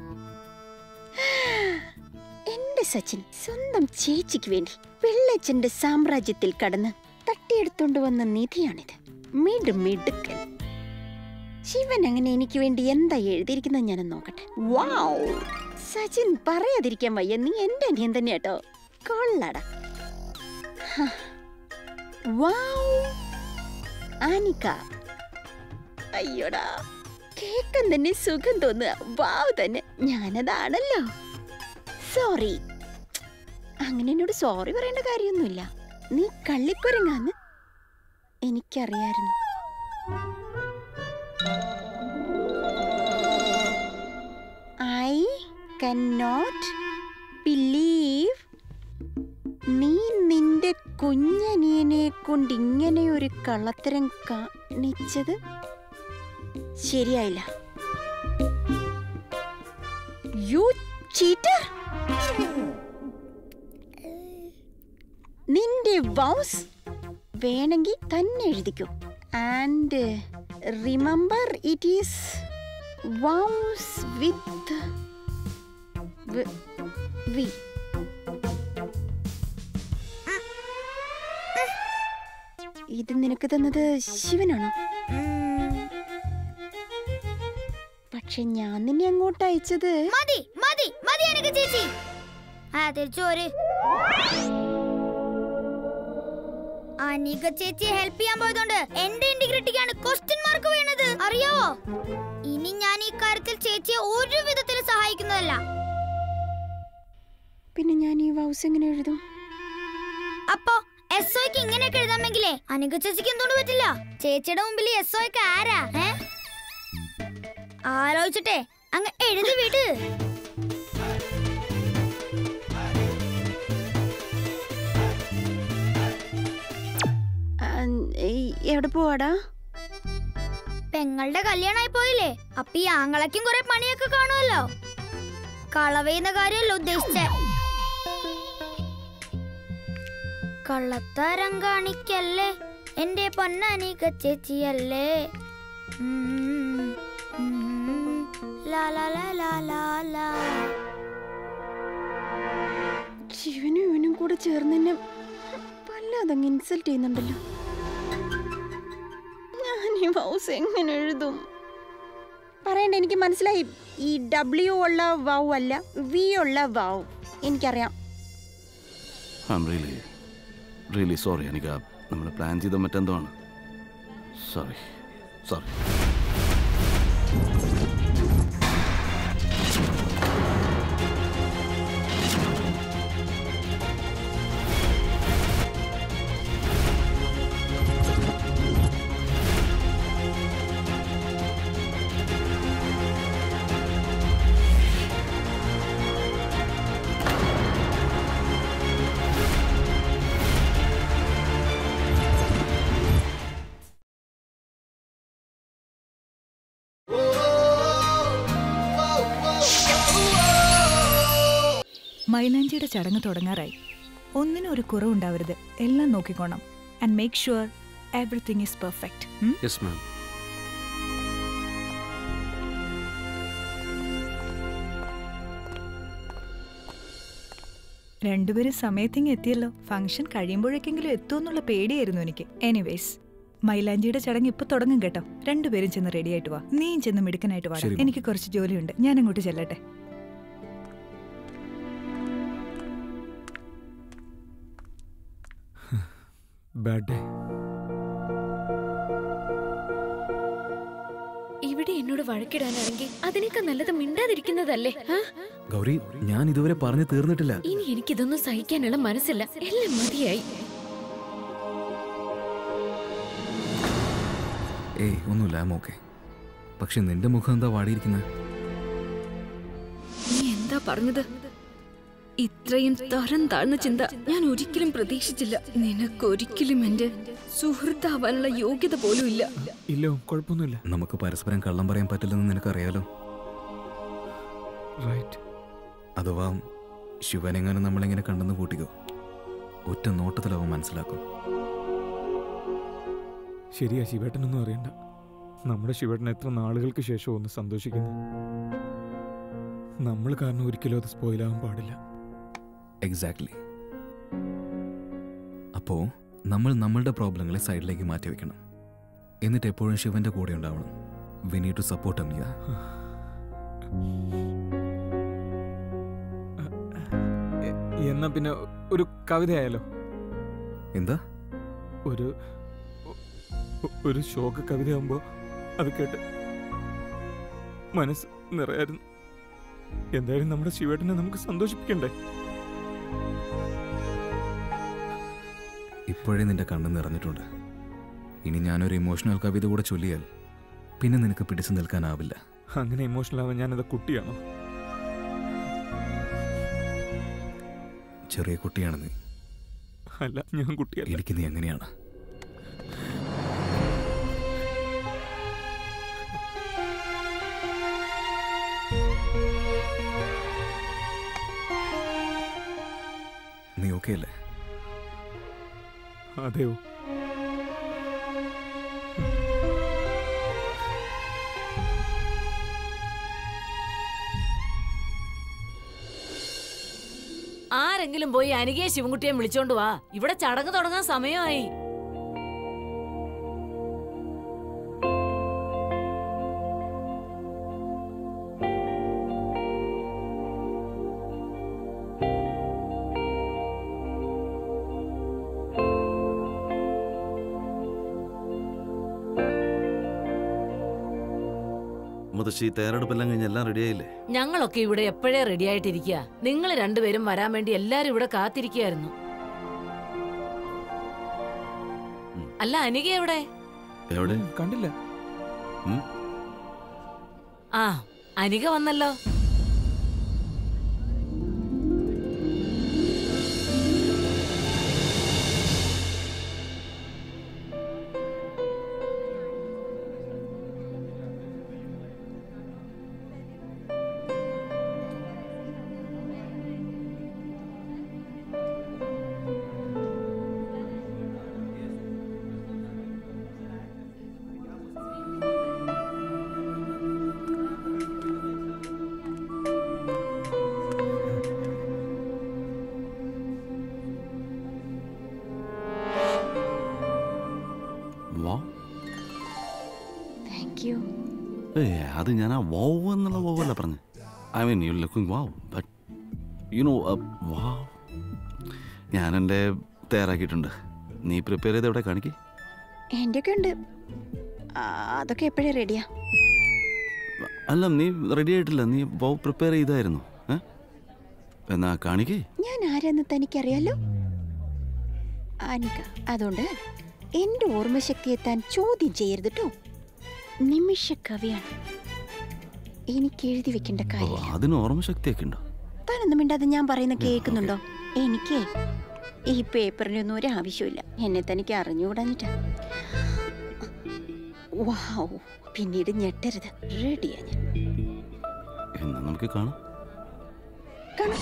എന്റെ സച്ചിൻ സ്വന്തം ചേച്ചിക്ക് വേണ്ടി വെള്ളച്ചന്റെ സാമ്രാജ്യത്തിൽ കടന്ന് തട്ടിയെടുത്തോണ്ട് വന്ന നിധിയാണിത് മിട് മിടുക്കൻ ശിവൻ അങ്ങനെ എനിക്ക് വേണ്ടി എന്താ എഴുതിയിരിക്കുന്നത് ഞാനൊന്ന് നോക്കട്ടെ വാവ് സച്ചിൻ പറയാതിരിക്കാൻ വയ്യ നീ എന്റെ അനിയൻ തന്നെ കേട്ടോ കൊള്ളടാ ഹ. വാവ് ആനിക്ക അയ്യോടാ കേക്കാൻ തന്നെ സുഖം തോന്നുക വാവ് തന്നെ ഞാനതാണല്ലോ സോറി അങ്ങനെ എന്നോട് സോറി പറയേണ്ട കാര്യമൊന്നുമില്ല നീ കള്ളിക്കുരങ്ങാന്ന് എനിക്കറിയായിരുന്നു ഐ കന്നോട്ട് ബിലീവ് നീ നിന്റെ കുഞ്ഞനിയനെ കൊണ്ട് ഇങ്ങനെ ഒരു കള്ളത്തരം കാണിച്ചത് ശരിയായില്ല യു ചീറ്റർ നിന്റെ വൗസ് വേണമെങ്കിൽ തന്നെ എഴുതിക്കൂ and remember it is vows with we ഇത് നിനക്ക് തന്നത് ശിവനാണോ പക്ഷെ ഞാൻ നിന്നെ അങ്ങോട്ട് അയച്ചത് മതി മതി മതി എനിക്ക് ചേച്ചി ആ തിരിച്ചു പോര് അനിക ചേച്ചിയെ ഹെൽപ്പ് ചെയ്യാൻ പോയതുകൊണ്ട് എന്റെ ഇന്റഗ്രിറ്റിക്കാണ് ക്വസ്റ്റ്യൻ മാർക്ക് വീണത് അറിയാവോ ഇനി ഞാൻ ഈ കാര്യത്തിൽ ചേച്ചിയെ ഒരു വിധത്തിൽ സഹായിക്കുന്നതല്ല പിന്നെ ഞാൻ ഈ വൗസ് എങ്ങനെ എഴുതും അപ്പോ എസ് ഒക്ക് ഇങ്ങനെയൊക്കെ എഴുതാമെങ്കിലേ അനിക ചേച്ചിക്ക് എന്തുകൊണ്ട് പറ്റില്ല ചേച്ചിയുടെ മുമ്പിൽ എസ് ഒക്ക് ആരാ ഏ ആലോചിച്ചിട്ടെ അങ്ങ് എഴുതി വിട് ആ, ഈ- എവിടെ പോവാടാ പെങ്ങളുടെ കല്യാണമായി പോയില്ലേ അപ്പൊ ഈ ആങ്ങളയ്ക്കും കുറെ പണിയൊക്കെ കാണുമല്ലോ കളവെയ്യുന്ന കാര്യമല്ല ഉദ്ദേശിച്ചേ കള്ളത്തരം കാണിക്കല്ലേ എന്റെ പൊന്നനിക ചേച്ചിയല്ലേ ഉം, ഉം, ലാ ലാ ലാ ലാ ലാ ലാ. ശിവനും ഇവനും കൂടെ ചേർന്ന് എന്നെ വല്ലാതങ്ങ് ഇൻസൾട്ട് ചെയ്യുന്നുണ്ടല്ലോ ഞാൻ ഈ വൗസ് എങ്ങനെ എഴുതും പറയണ്ട എനിക്ക് മനസ്സിലായി ഈ ഡബ്ല്യു ഉള്ള വൗ അല്ല വി ഉള്ള വൗ എനിക്കറിയാം I'm really really sorry എനിക്ക് നമ്മൾ പ്ലാൻ ചെയ്ത മറ്റെന്തോ ആണ് സോറി സോറി മൈലാഞ്ചിയുടെ ചടങ്ങ് തുടങ്ങാറായി ഒന്നിനും ഒരു കുറവുണ്ടാവരുത് എല്ലാം നോക്കിക്കോണം and make sure everything is perfect yes ma'am രണ്ടുപേരും സമയത്തിങ് എത്തിയല്ലോ ഫംഗ്ഷൻ കഴിയുമ്പോഴേക്കെങ്കിലും എത്തുമെന്നുള്ള പേടിയായിരുന്നു എനിക്ക് എനിവേസ് മൈലാഞ്ചിയുടെ ചടങ്ങ് ഇപ്പൊ തുടങ്ങും കേട്ടോ രണ്ടുപേരും ചെന്ന് റെഡി ആയിട്ട് വാ നീയും ചെന്ന് മിടുക്കനായിട്ട് വാ ശരി, എനിക്ക് കുറച്ച് ജോലിയുണ്ട് ഞാൻ അങ്ങോട്ട് ചെല്ലട്ടെ ബാഡ് ഡേ ഇവിടെ എന്നോട് വഴക്കിടാനാണെങ്കിൽ അതിനേക്കാൾ നല്ലത് മിണ്ടാതിരിക്കുന്നതല്ലേ ആ? ഗൗരി ഞാൻ ഇതുവരെ പറഞ്ഞു തീർന്നിട്ടില്ല ഇനി എനിക്കിതൊന്നും സഹിക്കാനുള്ള മനസ്സില്ല എല്ലാം മതിയായി ഏയ് ഒന്നുമില്ല ആം ഓക്കെ പക്ഷെ നിന്റെ മുഖം എന്താ വാടിയിരിക്കുന്നത് നീ എന്താ പറഞ്ഞത് ഇത്രയും തരം താഴ്ന്ന ചിന്ത ഞാൻ ഒരിക്കലും പ്രതീക്ഷിച്ചില്ല നിനക്കൊരിക്കലും എന്റെ സുഹൃത്താവാനുള്ള യോഗ്യത പോലും ഇല്ല ഇല്ലോ കുഴപ്പമൊന്നുമില്ല നമുക്ക് പരസ്പരം കള്ളം പറയാൻ പറ്റില്ലെന്ന് നിനക്കറിയാലോ റൈറ്റ് അഥവാ ശിവനെങ്ങാനും നമ്മളിങ്ങനെ കണ്ടെന്ന് കൂട്ടിക്കോ ഒറ്റ നോട്ടത്തിലവൻ മനസ്സിലാക്കും ശരിയാ ശിവേട്ടനൊന്നും അറിയണ്ട നമ്മുടെ ശിവേട്ടൻ എത്ര നാളുകൾക്ക് ശേഷം ഒന്ന് സന്തോഷിക്കുന്നു നമ്മൾ കാരണം ഒരിക്കലും അത് സ്പോയിലാവാൻ പാടില്ല എക്സാക്ട്ലി അപ്പോ നമ്മൾ നമ്മളുടെ പ്രോബ്ലങ്ങളെ സൈഡിലേക്ക് മാറ്റി വെക്കണം എന്നിട്ട് എപ്പോഴും ശിവന്റെ കൂടെ ഉണ്ടാവണം we need to support Amiya എ- എന്നാ പിന്നെ ഒരു കവിതയായാലോ എന്താ ഒരു ഒ- ഒരു ശോക കവിതയാകുമ്പോ അത് കേട്ട് മനസ്സ് നിറയായിരുന്നു എന്തായാലും നമ്മുടെ ശിവേട്ടനെ നമുക്ക് സന്തോഷിപ്പിക്കണ്ടേ ഇപ്പോഴേ നിന്റെ കണ്ണ് നിറഞ്ഞിട്ടുണ്ട് ഇനി ഞാനൊരു ഇമോഷണൽ കവിത കൂടെ ചൊല്ലിയാൽ പിന്നെ നിനക്ക് പിടിച്ചു നിൽക്കാനാവില്ല അങ്ങനെ ഇമോഷണൽ ആവാൻ ഞാനത് കുട്ടിയാണോ ചെറിയ കുട്ടിയാണ് നീ അല്ല ഞാൻ കുട്ടിയല്ല എനിക്ക് നീ എങ്ങനെയാണ് നീ ഓക്കെ അല്ലേ അതെയോ ആരെങ്കിലും പോയി അനികയെ ശിവൻകുട്ടിയെ വിളിച്ചോണ്ട് വാ ഇവിടെ ചടങ്ങ് തുടങ്ങാൻ സമയമായി മുതശ്ശി തയ്യാറെടുപ്പെല്ലാം കഴിഞ്ഞ് എല്ലാം റെഡിയായില്ലേ ഞങ്ങളൊക്കെ ഇവിടെ എപ്പോഴേ റെഡി ആയിട്ടിരിക്കുക നിങ്ങൾ രണ്ടുപേരും വരാൻ വേണ്ടി എല്ലാരും ഇവിടെ കാത്തിരിക്കുകയായിരുന്നു അല്ല അനിക എവിടെ എവിടെ കണ്ടില്ല ഉം? ആ അനിക വന്നല്ലോ വാ താങ്ക് യു ഏ അത് ഞാൻ ആ വോവ് എന്നുള്ള വോവ് അല്ല പറഞ്ഞു I mean you looking wow but you know vow ഞാൻ എൻ്റെ തയ്യാറാക്കിയിട്ടുണ്ട് നീ പ്രിപ്പയർ ചെയ്ത് എവിടെ കാണിക്ക് എൻ്റെ ഒക്കെ ഉണ്ട് ആ, അതൊക്കെ എപ്പോഴേ റെഡിയാ അല്ല നീ റെഡി ആയിട്ടില്ല നീ വോവ് പ്രിപ്പയർ ചെയ്തായിരുന്നു ഏ എന്നാ കാണിക്കേ ഞാൻ ആരാന്ന് തനിക്കറിയാലോ അനിക അതുകൊണ്ട് എന്റെ ഓർമ്മശക്തിയെ താൻ ചോദ്യം ചെയ്യരുത് കേട്ടോ നിമിഷ കവിയാണ് എനിക്ക് എഴുതി വെക്കേണ്ട ഓ കാര്യം അതിന് ഓർമ്മശക്തിയൊക്കെ ഉണ്ടോ താനൊന്നും മിണ്ടാതെ ഞാൻ പറയുന്ന കേൾക്കുന്നുണ്ടോ എനിക്ക് ഈ പേപ്പറിനൊന്നും ഒരു ആവശ്യമില്ല എന്നെ തനിക്ക് അറിഞ്ഞുകൂടാഞ്ഞിട്ടാ വാവ് പിന്നീട് ഞെട്ടരുത് റെഡിയാ ഞാൻ എന്നാ നമുക്ക് കാണാം കാണാം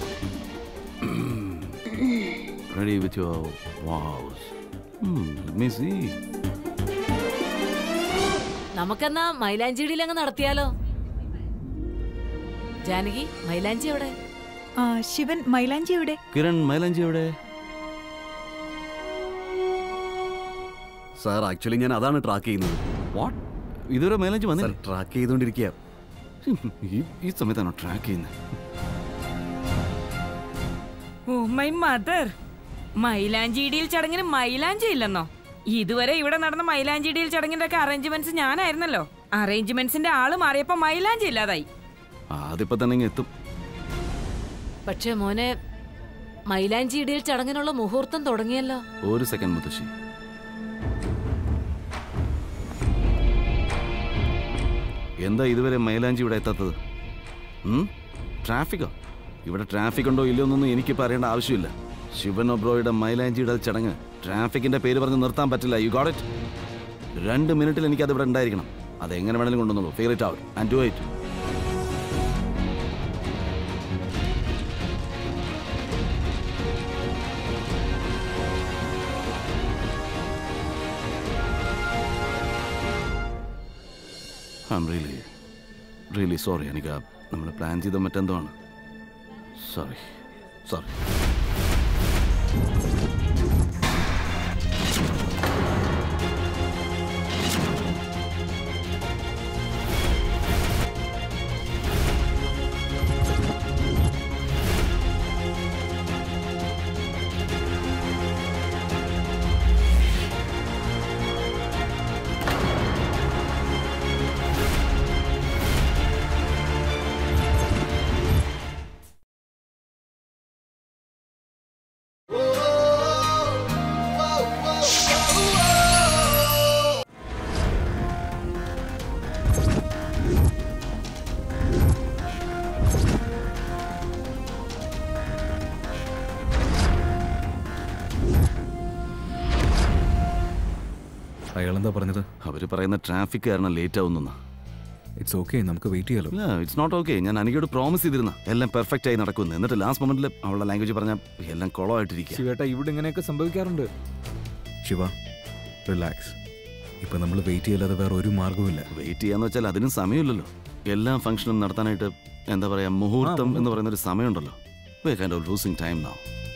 ready with your wows. Hmm, let me see. നമുക്കെന്നാ മൈലാഞ്ചിടിയിൽ അങ്ങ് നടത്തിയാലോ ജാനകി മൈലാഞ്ചി എവിടെ ആ ശിവൻ മൈലാഞ്ചി എവിടെ കിരൺ മൈലാഞ്ചി എവിടെ സാർ ആക്ച്വലി ഞാൻ അതാണ് ട്രാക്ക് ചെയ്യുന്നത് വാട്ട് ഇതുവരെ മൈലാഞ്ചി വന്നില്ല ട്രാക്ക് ചെയ്തുകൊണ്ടിരിക്കുക ഈ ഈ സമയത്താണോ ട്രാക്ക് ചെയ്യുന്നത് ഓ മൈ മദർ മൈലാഞ്ചിടിയിൽ ചടങ്ങിന് മൈലാഞ്ചി ഇല്ലെന്നോ ഇതുവരെ ഇവിടെ നടന്ന മൈലാഞ്ചിടിയിൽ ചടങ്ങിന്റെ ഒക്കെ അറേഞ്ച്മെന്റ്സ് ഞാനായിരുന്നല്ലോ അറേഞ്ച്മെന്റ്സിന്റെ ആള് മാറിയപ്പോ മൈലാഞ്ചി ഇല്ലാതായി അതിപ്പോ തന്നെ ഇങ്ങ് എത്തും പക്ഷേ മോനെ മൈലാഞ്ചി ഇടിയിൽ ചടങ്ങിനുള്ള മുഹൂർത്തം തുടങ്ങിയല്ലോ ഒരു സെക്കൻഡ് മുത്തശ്ശി എന്താ ഇതുവരെ മൈലാഞ്ചി ഇവിടെ എത്താത്തത് ട്രാഫിക്കോ ഇവിടെ ട്രാഫിക് ഉണ്ടോ ഇല്ലയോ എന്നൊന്നും എനിക്കിപ്പോൾ അറിയേണ്ട ആവശ്യമില്ല ശിവൻ ഒബ്രോയുടെ മൈലാഞ്ചിയുടെ ചടങ്ങ് ട്രാഫിക്കിന്റെ പേര് പറഞ്ഞ് നിർത്താൻ പറ്റില്ല യു ഗോട്ട് ഇറ്റ് രണ്ട് മിനിറ്റിൽ എനിക്കത് ഇവിടെ ഉണ്ടായിരിക്കണം അത് എങ്ങനെ വേണമെങ്കിലും കൊണ്ടുവന്നുള്ളൂ figure it out and do it I'm really really sorry എനിക്ക് നമ്മൾ പ്ലാൻ ചെയ്ത മറ്റെന്തോ ആണ് സോറി സോറി അയാളെന്താ പറഞ്ഞത് അവർ പറയുന്ന ട്രാഫിക് കാരണം ലേറ്റ് ആവുന്ന ഇറ്റ്സ് ഓക്കെ നമുക്ക് വെയിറ്റ് ചെയ്യാലോ ഇല്ല ഇറ്റ്സ് നോട്ട് ഓക്കെ ഞാൻ അനികയോട് പ്രോമിസ് ചെയ്തിരുന്ന എല്ലാം പെർഫെക്റ്റ് ആയി നടക്കുന്നു എന്നിട്ട് ലാസ്റ്റ് മൊമെന്റിൽ അവളുടെ ലാംഗ്വേജ് പറഞ്ഞാൽ എല്ലാം കുളമായിട്ടിരിക്കുക ശിവേട്ട ഇവിടെ ഇങ്ങനെയൊക്കെ സംഭവിക്കാറുണ്ട് ശിവ റിലാക്സ് ഇപ്പൊ നമ്മൾ വെയിറ്റ് ചെയ്യാതെ വേറെ ഒരു മാർഗവുമില്ല വെയിറ്റ് ചെയ്യാന്ന് വെച്ചാൽ അതിനും സമയമില്ലല്ലോ എല്ലാ ഫംഗ്ഷനും നടത്താനായിട്ട് എന്താ പറയാ മുഹൂർത്തം എന്ന് പറയുന്ന ഒരു സമയമുണ്ടല്ലോ We're kind of losing time now.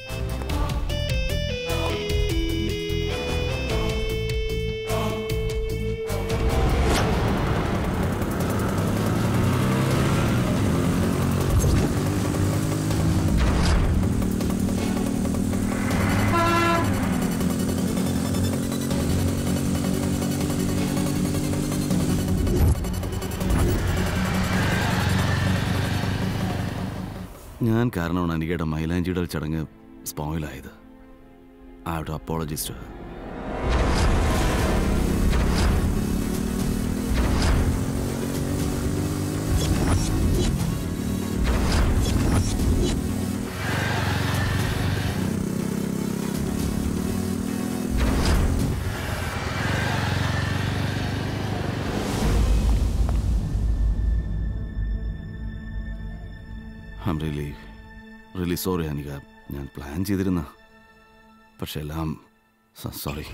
ഞാൻ കാരണമാണ് അനികയുടെ മൈലാഞ്ചിയുടെ ചടങ്ങ് സ്പോയിലായത് I have to apologise to I'm really really sorry Anika ഞാൻ പ്ലാൻ ചെയ്തിരുന്ന പക്ഷെ എല്ലാം sorry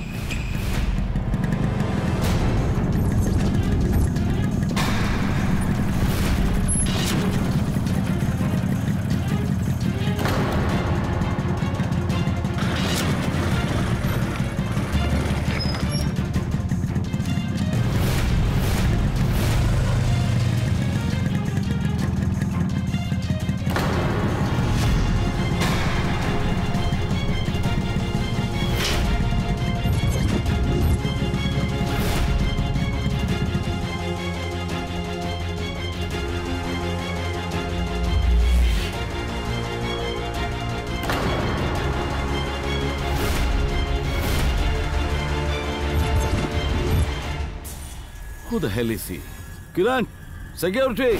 Who the hell is he? Kiran, security!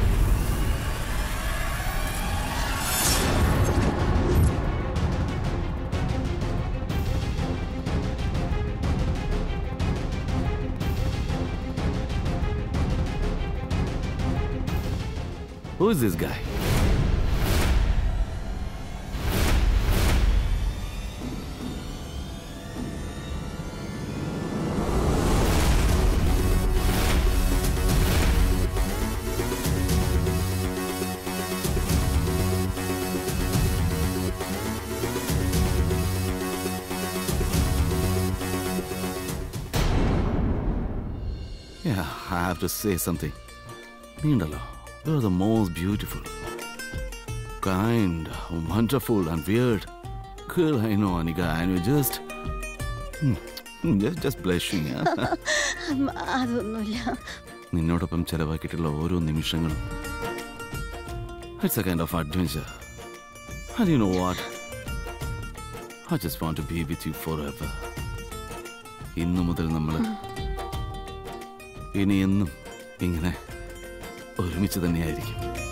Who is this guy? Yeah, I have to say something. നീണ്ടല്ലോ you are the most beautiful kind wonderful and weird girl I know Anika and you just just blushing അതൊന്നുമില്ല നിന്നോടൊപ്പം ചെലവാക്കിയിട്ടുള്ള ഓരോ നിമിഷങ്ങളും it's a kind of adventure and you know what I just want to be with you forever ഇന്നു മുതൽ നമ്മൾ ഇനി എന്നും ഇങ്ങനെ ഒരുമിച്ച് തന്നെയായിരിക്കും